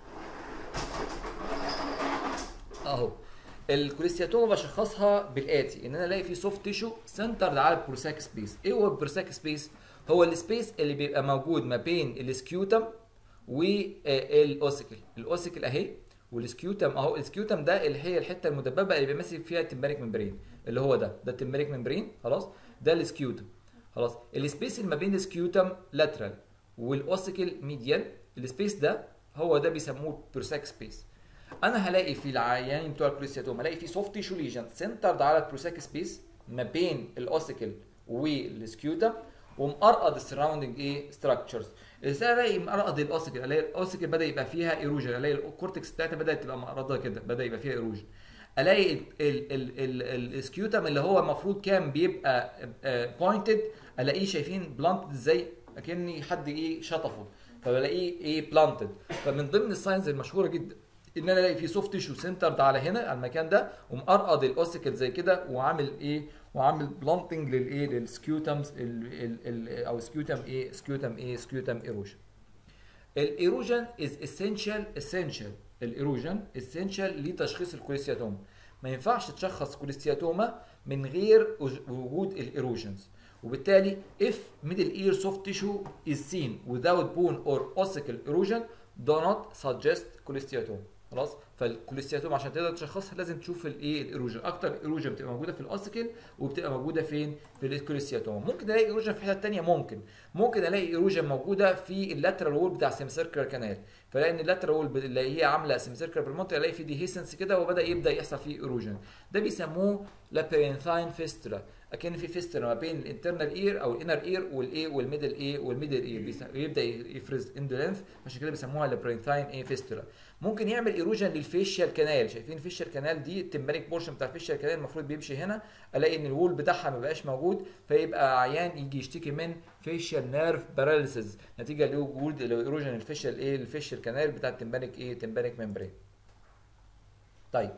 اهو الكوليستياتوما بشخصها بالاتي ان انا الاقي في سوفت تيشو سنترد على البروساك سبيس ايه هو البروساك سبيس هو السبيس اللي بيبقى موجود ما بين السكيوتم والاوسيكل الاوسيكل اهي والسكيوتم اهو السكيوتم ده اللي هي الحته المدببه اللي بيمسك فيها التمبريك ممبرين اللي هو ده ده التمبريك ممبرين خلاص ده السكيوتم خلاص السبيس اللي ما بين السكيوتم لاترال والاوسيكل ميديال السبيس ده هو ده بيسموه بروساك سبيس انا هلاقي في العيانين بتوع الكوليستياتوم هلاقي في سوفت تيشو ليجن سنترد على البروساك سبيس ما بين الاوسيكل والسكيوتم ومقرقض السراوندنج ايه ستراكشرز ازاي الاقي مقرقض الاوسيكل الاقي الاوسيكل بدا يبقى فيها ايروجن الاقي الكورتكس بتاعتها بدات تبقى مقرضه كده بدا يبقى فيها ايروجن الاقي ال- ال- ال- ال- السكيوتم اللي هو المفروض كان بيبقى بوينتد الاقيه شايفين بلانتد ازاي اكني حد ايه شطفه فبلاقيه ايه بلانتد فمن ضمن الساينز المشهوره جدا ان انا الاقي في سوفت تيشو سنترد على هنا على المكان ده ومقرقض الاوسيكل زي كده وعامل ايه وعامل بلانتنج للايه للسكيوتمز ال- ال- ال- او سكيوتم ايه سكيوتم ايه سكيوتم ايروجن الايروجن از اسينشال اسينشال الايروجن اسينشال لتشخيص الكوليستياتوما ما ينفعش تشخص كوليستياتوما من غير وج- وجود الايروجنز وبالتالي if middle ear soft tissue is seen without bone or ossicle erosion do not suggest cholesteatoma خلاص فالكوليستياتوم عشان تقدر تشخصها لازم تشوف الايه الايروجن اكتر ايروجن بتبقى موجوده في الاوسيكل وبتبقى موجوده فين في الكوليستياتوما ممكن الاقي ايروجن في حته ثانيه ممكن ممكن الاقي ايروجن موجوده في اللاترال وول بتاع سيمسيركلر كانال فلاقي ان اللاترال وول اللي هي عامله سيمسيركلر بالمنطقه الاقي في ديهيسنس كده وبدا يبدا يحصل فيه ايروجن ده بيسموه لابيرينثاين فيستولا اكن في فيستولا ما بين الانترنال اير او الانر اير والايه والميدل ايه والميدل اير بيس- يبدا يفرز اندولينث عشان كده بيسموها لابيرينثاين ايه فيستولا ممكن يعمل ايروجن للفيشيال كانال شايفين الفيشيال كانال دي التمبانيك بورشن بتاع الفيشيال كانال المفروض بيمشي هنا الاقي ان الوول بتاعها ما بقاش موجود فيبقى عيان يجي يشتكي من فيشيال نيرف باراليسيس نتيجه لوجود الايروجن الفيشيال ايه الفيشيال كانال بتاع التمبانيك ايه تمبانيك ممبرين طيب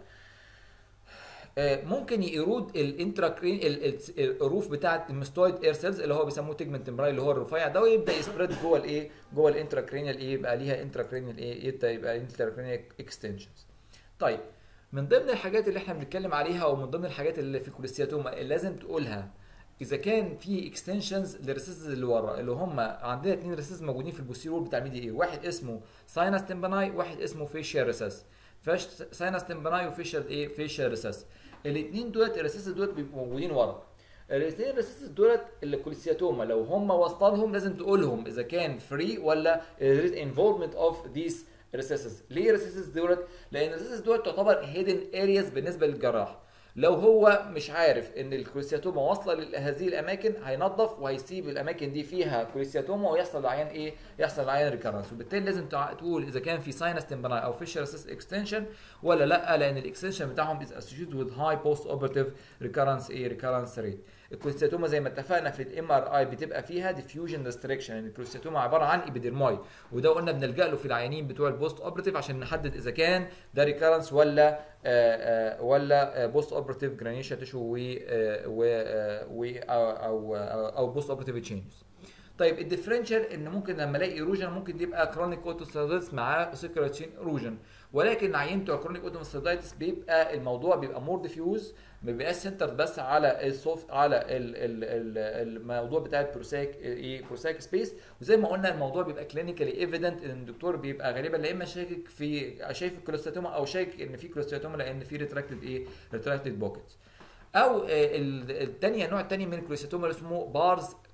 آه، ممكن يرود الانتراكرين ال- ال- الروف بتاع المستويد اير سيلز اللي هو بيسموه تيجمنت تمبراي اللي هو الرفيع ده ويبدا يسبريد جوه الايه جوه الانتراكرينيال ايه يبقى ليها انتراكرينيال ايه يبدا يبقى انتراكرينيال اكستنشنز طيب من ضمن الحاجات اللي احنا بنتكلم عليها ومن ضمن الحاجات اللي في الكوليستياتوما اللي لازم تقولها اذا كان في اكستنشنز للريسيسز اللي ورا اللي هم عندنا اثنين ريسيسز موجودين في البوستيرور بتاع الميدي ايه واحد اسمه ساينس تمباناي واحد اسمه فيشيال ريسيس فاش ساينس تمباناي وفيشيال ايه فيشيال ريسيس الاثنين دولت الريسيسز دولت بيبقوا موجودين ورا الاثنين الريسيسز دولت الكوليستياتوما لو هم واصلهم لازم تقولهم اذا كان فري ولا انفولفمنت اوف ذيس ريسيسز ليه الريسيسز دولت لان الريسيسز دولت تعتبر هيدن ارياز بالنسبه للجراح لو هو مش عارف ان الكوليستياتوما واصله لهذه الاماكن هينظف وهيسيب الاماكن دي فيها كوليستياتوما ويحصل لعيان ايه يحصل لعيان ريكارنس وبالتالي لازم تع- تقول اذا كان في ساينس تمباناي او فيشر اكستنشن ولا لا لان الاكستنشن بتاعهم از اسوشيتد وذ هاي بوست اوبرتيف ريكارنس ايه ريكارنس ريت الكوليستياتوما زي ما اتفقنا في الام ار اي بتبقى فيها ديفيوجن ريستريكشن يعني الكوليستياتوما عباره عن ايبيديرماي وده قلنا بنلجا له في العيانين بتوع البوست اوبرتيف عشان نحدد اذا كان ده ريكارنس ولا آه، آه، ولا بوست اوبرتيف جرانيشا تشو و آه، و آه، و او او او بوست اوبرتيف تشينجز طيب الديفرنشال ان ممكن لما الاقي ايروجن ممكن تبقى كرونيك اوتوستيدايتس معاه سيكراتين ايروجن ولكن عيان بتوع كرونيك اوتوستيدايتس بيبقى الموضوع بيبقى مور ديفيوز ما بيبقاش سنتر بس على السوفت على ال ال ال الموضوع بتاع البروساك ايه بروساك سبيس وزي ما قلنا الموضوع بيبقى كلينيكالي ايفيدنت ان الدكتور بيبقى غالبا لا اما شاكك في شايف الكوليستاتوما او شاكك ان في كوليستاتوما لان في ريتراكتد ايه ريتراكتد بوكيتس او الثانيه النوع الثاني من الكوليستاتوما اللي اسمه بارز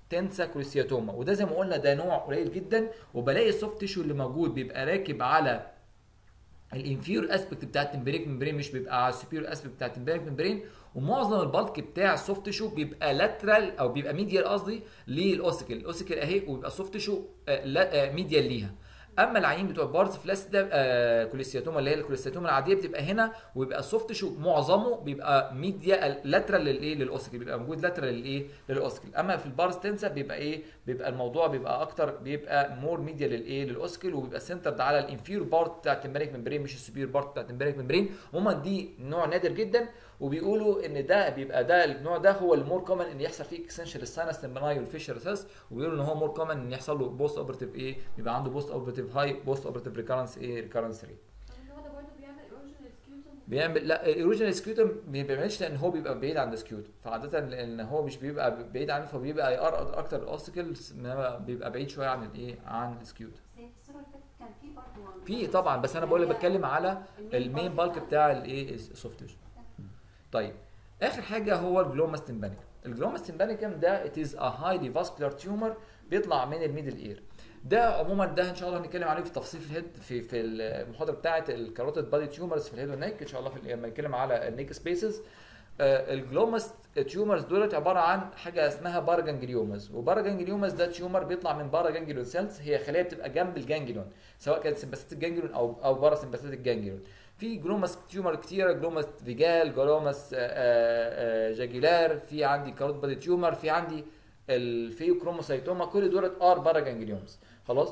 تنسا كوليستياتوما وده زي ما قلنا ده نوع قليل جدا وبلاقي السوفت تيشو اللي موجود بيبقى راكب على الانفيور اسبكت بتاع التمبريك ممبرين مش بيبقى على السوبير اسبكت بتاع التمبريك ممبرين ومعظم البلك بتاع السوفت تيشو بيبقى لاترال او بيبقى ميديال قصدي للاوسيكل الاوسيكل اهي وبيبقى السوفت تيشو آه، لا- آه، ميديال ليها اما العيين بتوع بارز فلاس ده آه كوليستياتوما اللي هي الكوليستياتوما العاديه بتبقى هنا ويبقى السوفت تيشو معظمه بيبقى ميديا لاترال للايه للاوسيكل بيبقى موجود لاترال للايه للاوسيكل اما في البارز تنسا بيبقى ايه بيبقى الموضوع بيبقى اكتر بيبقى مور ميديا للايه للاوسيكل وبيبقى سنترد على الانفير بارت بتاع التمبريك ممبرين مش السوبير بارت بتاع التمبريك ممبرين عموما دي نوع نادر جدا وبيقولوا ان ده بيبقى ده النوع ده هو المور كومن ان يحصل فيه اكستنشن للساينس تمبناي والفيشر سيلز وبيقولوا ان هو مور كومن ان يحصل له بوست اوبرتيف ايه بيبقى عنده بوست اوبرتيف هاي بوست اوبرتيف ريكارنس ايه ريكارنس ريت ان هو ده برضه بيعمل ايروجن سكيوتوم بيعمل لا الاوريجينال سكيوتم ما بيعملش لان هو بيبقى بعيد عن السكيوتم فعاده لان هو مش بيبقى بعيد عنه فبيبقى يقرقض اكتر الاوستيكلز انما بيبقى بعيد شويه عن الايه عن السكيوتم بس هي في الصوره اللي فاتت كان في برضه في طبعا بس انا بقول لك بتكلم على المين بالك بتاع الايه السوفت تيشو طيب اخر حاجه هو الجلوماس تمبانيكم الجلوماس تمبانيكم ده it is a highly vascular tumor بيطلع من الميدل اير ده عموما ده ان شاء الله هنتكلم عليه في تفصيل في الهيد في في المحاضره بتاعه الكاروتيد بادي تيومرز في الهيد والنيك ان شاء الله في لما نتكلم على النيك سبيسز الجلوماس تيومرز دولت عباره عن حاجه اسمها باراجانجليومز وباراجانجليومز ده تيومر بيطلع من باراجانجليون سيلز هي خليه بتبقى جنب الجانجليون سواء كانت سمباثيتك جانجليون او او بارا سمباثيتك جانجليون في جلوماس تيومر كتيره جلوماس فيجال جلوماس آه، آه، جاجيلار في عندي كاروت بادي تيومر في عندي الفيوكروموسايتوما كل دولت ار باراجانجليومز خلاص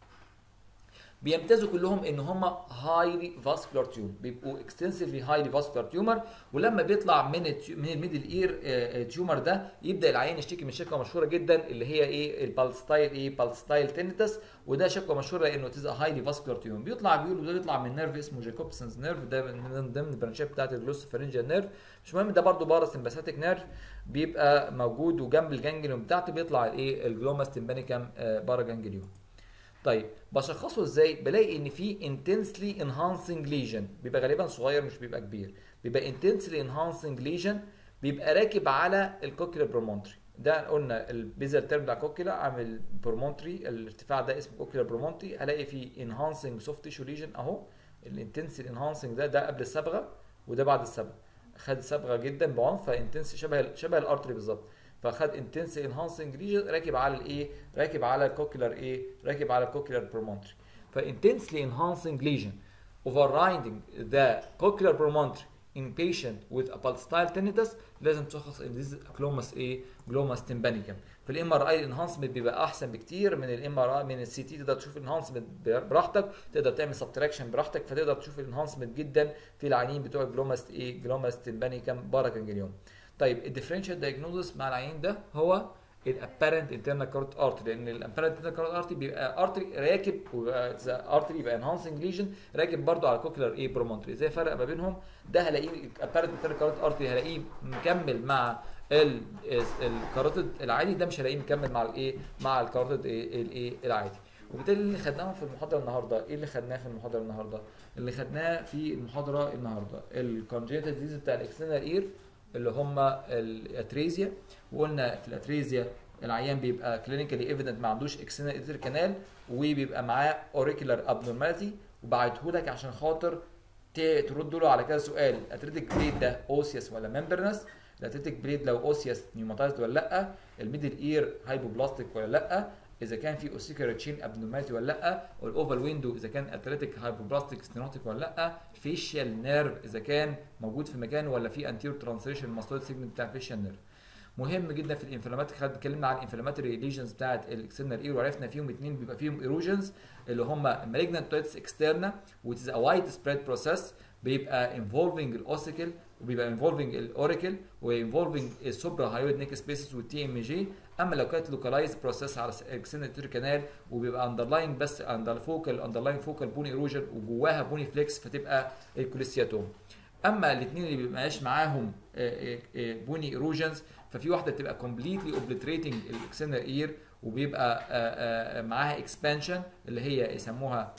بيمتازوا كلهم ان هم هايلي فاسكولار تيومر بيبقوا اكستنسively هايلي فاسكولار تيومر ولما بيطلع من التيو- من الميدل اير تيومر ده يبدا العيان يشتكي من شكوى مشهوره جدا اللي هي ايه البالستايل ايه بالستايل تينيتس وده شكوى مشهوره لانه تيز هايلي فاسكولار تيومر بيطلع بيقولوا ده بيطلع من نيرف اسمه جاكوبسونز نيرف ده من ضمن البرانشات بتاعت الجلوسوفارنجيال نيرف مش مهم ده برضو بارا سمباثيك نيرف بيبقى موجود وجنب الجانجليون بتاعته بيطلع الايه الجلوماس تمبانيكام بارا جانجليون طيب بشخصه ازاي بلاقي ان في intensely enhancing lesion بيبقى غالبا صغير مش بيبقى كبير بيبقى intensely enhancing lesion بيبقى راكب على الكوكيلا برومونتري ده قلنا البيزل تيرم بتاع كوكيلا عامل برومونتري الارتفاع ده اسمه كوكيلا برومونتري هلاقي فيه enhancing soft tissue lesion اهو الانتنسي enhancing ده ده قبل الصبغه وده بعد الصبغه خد صبغه جدا بعنف فانتنسي شبه شبه الارتري بالظبط فخد انتنسي انهانسنج ريجن راكب على الايه راكب على الكوكيلر ايه راكب على الكوكيلر برومونتري فانتنسلي انهانسنج ليجن overriding the cochlear promontory in patient with a pulsatile tinnitus لازم تشخص ان دي جلوماس ايه جلوماس تمبانيكم في الام ار اي الانهانسمنت بيبقى احسن بكتير من الام ار اي من السي تي تقدر تشوف الانهانسمنت براحتك تقدر تعمل سبتراكشن براحتك فتقدر تشوف الانهانسمنت جدا في العيانين بتوع جلوماس ايه جلوماس تمبانيكم باراكنجليوم طيب الديفرنشال دايجنوزس مع العيان ده هو الابارنت انترنال كارت ارتري لان الابارنت انترنال كارت ارتري بيبقى ارتري راكب ارتري يبقى انهانسنج ليجن راكب برضو على كوكلر ايه برومونتري ازاي فرق ما بينهم ده هلاقيه الابارنت انترنال كارت ارتري هلاقيه مكمل مع ال- الكاروتيد العادي ده مش هلاقيه مكمل مع الايه مع الكاروتيد ايه الايه العادي وبالتالي اللي خدناه في المحاضره النهارده ايه اللي خدناه في المحاضره النهارده اللي خدناه في المحاضره النهارده الكونجيتال ديزيز بتاع الاكسترنال اير اللي هم الاتريزيا وقلنا في الاتريزيا العيان بيبقى كلينيكالي ايفيدنت ما عندوش اكسترنال ايتر كانال وبيبقى معاه اوريكولار ابنورماليتي وبعته لك عشان خاطر ت- ترد له على كذا سؤال الاتريتيك بليد ده اوسيوس ولا ممبرنس الاتريتيك بليد لو اوسيوس نيوماتايزد ولا لا الميدل اير هايبوبلاستيك ولا لا اذا كان في اوسيكر تشين ابنورماليتي ولا لا والاوفال ويندو اذا كان اتريتيك هايبوبلاستيك ستينوتيك ولا لا فيشيال نيرف اذا كان موجود في مكانه ولا في انتيرو ترانسليشن الماستويد سيجمنت بتاع الفيشيال نيرف مهم جدا في الانفلاماتيك خد اتكلمنا عن الانفلاماتوري ليجنز بتاعت الاكسترنال اير وعرفنا فيهم اثنين بيبقى فيهم ايروجنز اللي هم مالجنانت تويتس اكسترنا which is a wide spread process بيبقى involving الاوسيكل وبيبقى involving الاوريكل وانفولفنج السوبرا هايويد نيك سبيسز والتي ام جي اما لو كانت لوكالايز بروسيس على اكسترنال كانال وبيبقى اندرلاين بس اندر فوكال اندرلاين فوكال بوني ايروجن وجواها بوني فليكس فتبقى الكوليستياتوم اما الاثنين اللي بيبقاش معاهم آه، آه، آه، بوني ايروجنز ففي واحده بتبقى كومبليتلي اوبليتريتنج الاكسترنال اير وبيبقى آه، آه، معاها اكسبانشن اللي هي يسموها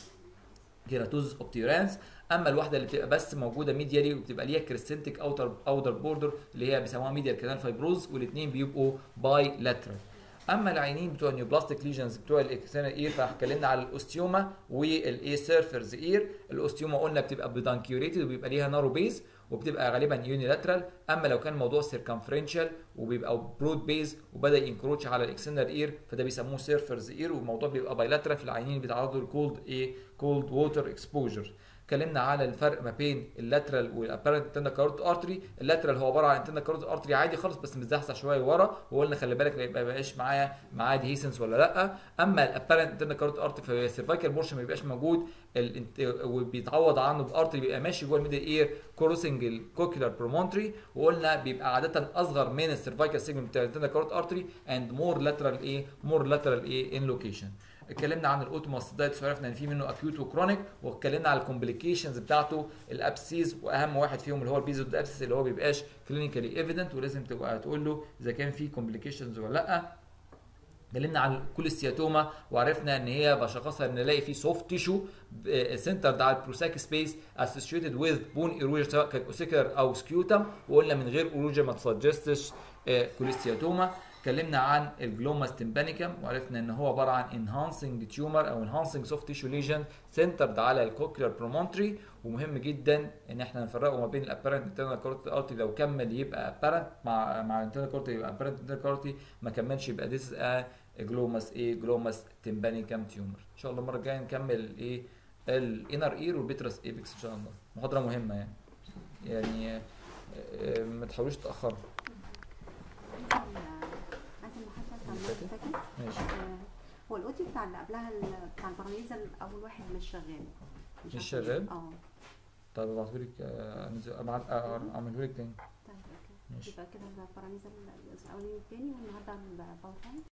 كيراتوز اوبتيرانس اما الواحده اللي بتبقى بس موجوده ميديالي وبتبقى ليها كريستنتيك اوتر اوتر بوردر اللي هي بيسموها ميديال كانال فايبروز والاثنين بيبقوا باي لاترال اما العينين بتوع النيوبلاستيك ليجنز بتوع الاكسترنال اير فاتكلمنا على الاوستيوما والاي سيرفرز اير الاوستيوما قلنا بتبقى بدانكيوريتد وبيبقى ليها نارو بيز وبتبقى غالبا يونيلاترال اما لو كان موضوع سيركمفرنشال وبيبقى برود بيز وبدا ينكروتش على الاكسترنال اير فده بيسموه سيرفرز اير والموضوع بيبقى بايلاترال في العينين اللي بيتعرضوا لكولد ايه كولد ووتر اكسبوجر اتكلمنا على الفرق ما بين اللاترال والابارنت انترنال كاروت ارتري اللاترال هو عباره عن انترنال كاروت ارتري عادي خالص بس متزحزح شويه لورا وقلنا خلي بالك ما يبقاش معايا معاه ديهيسنس ولا لا اما الابارنت انترنال كاروت ارتري فهي السيرفايكال بورشن ما بيبقاش موجود الانت- وبيتعوض عنه بارتري بيبقى ماشي جوه الميدل اير كروسنج الكوكيولار برومونتري وقلنا بيبقى عاده اصغر من السيرفايكال سيجمنت بتاع الانترنال كاروت ارتري اند مور لاترال ايه مور لاترال ايه ان لوكيشن اتكلمنا عن الاوتوماستيدايتس وعرفنا ان في منه اكيوت وكرونيك واتكلمنا على الكومبليكيشنز بتاعته الابسيز واهم واحد فيهم اللي هو البيزود ابسيس اللي هو بيبقاش كلينيكالي ايفيدنت ولازم تبقى تقول له اذا كان في كومبليكيشنز ولا لا اتكلمنا عن الكوليستياتوما وعرفنا ان هي بشخصها ان نلاقي في سوفت تيشو سنترد على البروساك سبيس اسوشيتد وذ بون ايروجن سواء كان اوسيكلر او سكيوتم وقلنا من غير ايروجن ما تسجستش كوليستياتوما اتكلمنا عن الجلوماس تمبانيكم وعرفنا ان هو عباره عن انهانسنج تيومر او انهانسنج سوفت تيشو ليجن سنترد على الكوكلر برومونتري ومهم جدا ان احنا نفرقه ما بين الابارنت انترنال كاروتي ارتي لو كمل يبقى ابارنت مع مع الانترنال كاروتي يبقى ابارنت انترنال كاروتي ما كملش يبقى ذيس جلوماس ايه جلوماس تمبانيكم تيومر ان شاء الله المره الجايه نكمل ايه الانر اير والبيترس ايبكس ان شاء الله محاضره مهمه يعني يعني آه، ما تحاولوش تاخروا عايز المحادثه بتاع المره اللي فاتت ماشي آه، هو الاوتي بتاع اللي قبلها ال- بتاع البرانيزا اول واحد مش شغال مش عارفة شغال؟ ليه. اه طيب ابعتهولك آه، أنزل- أبعت- آه، اعملهولك تاني طيب اوكي ماشي يبقى كده البرانيزا الاولاني والتاني والنهارده الباوربوينت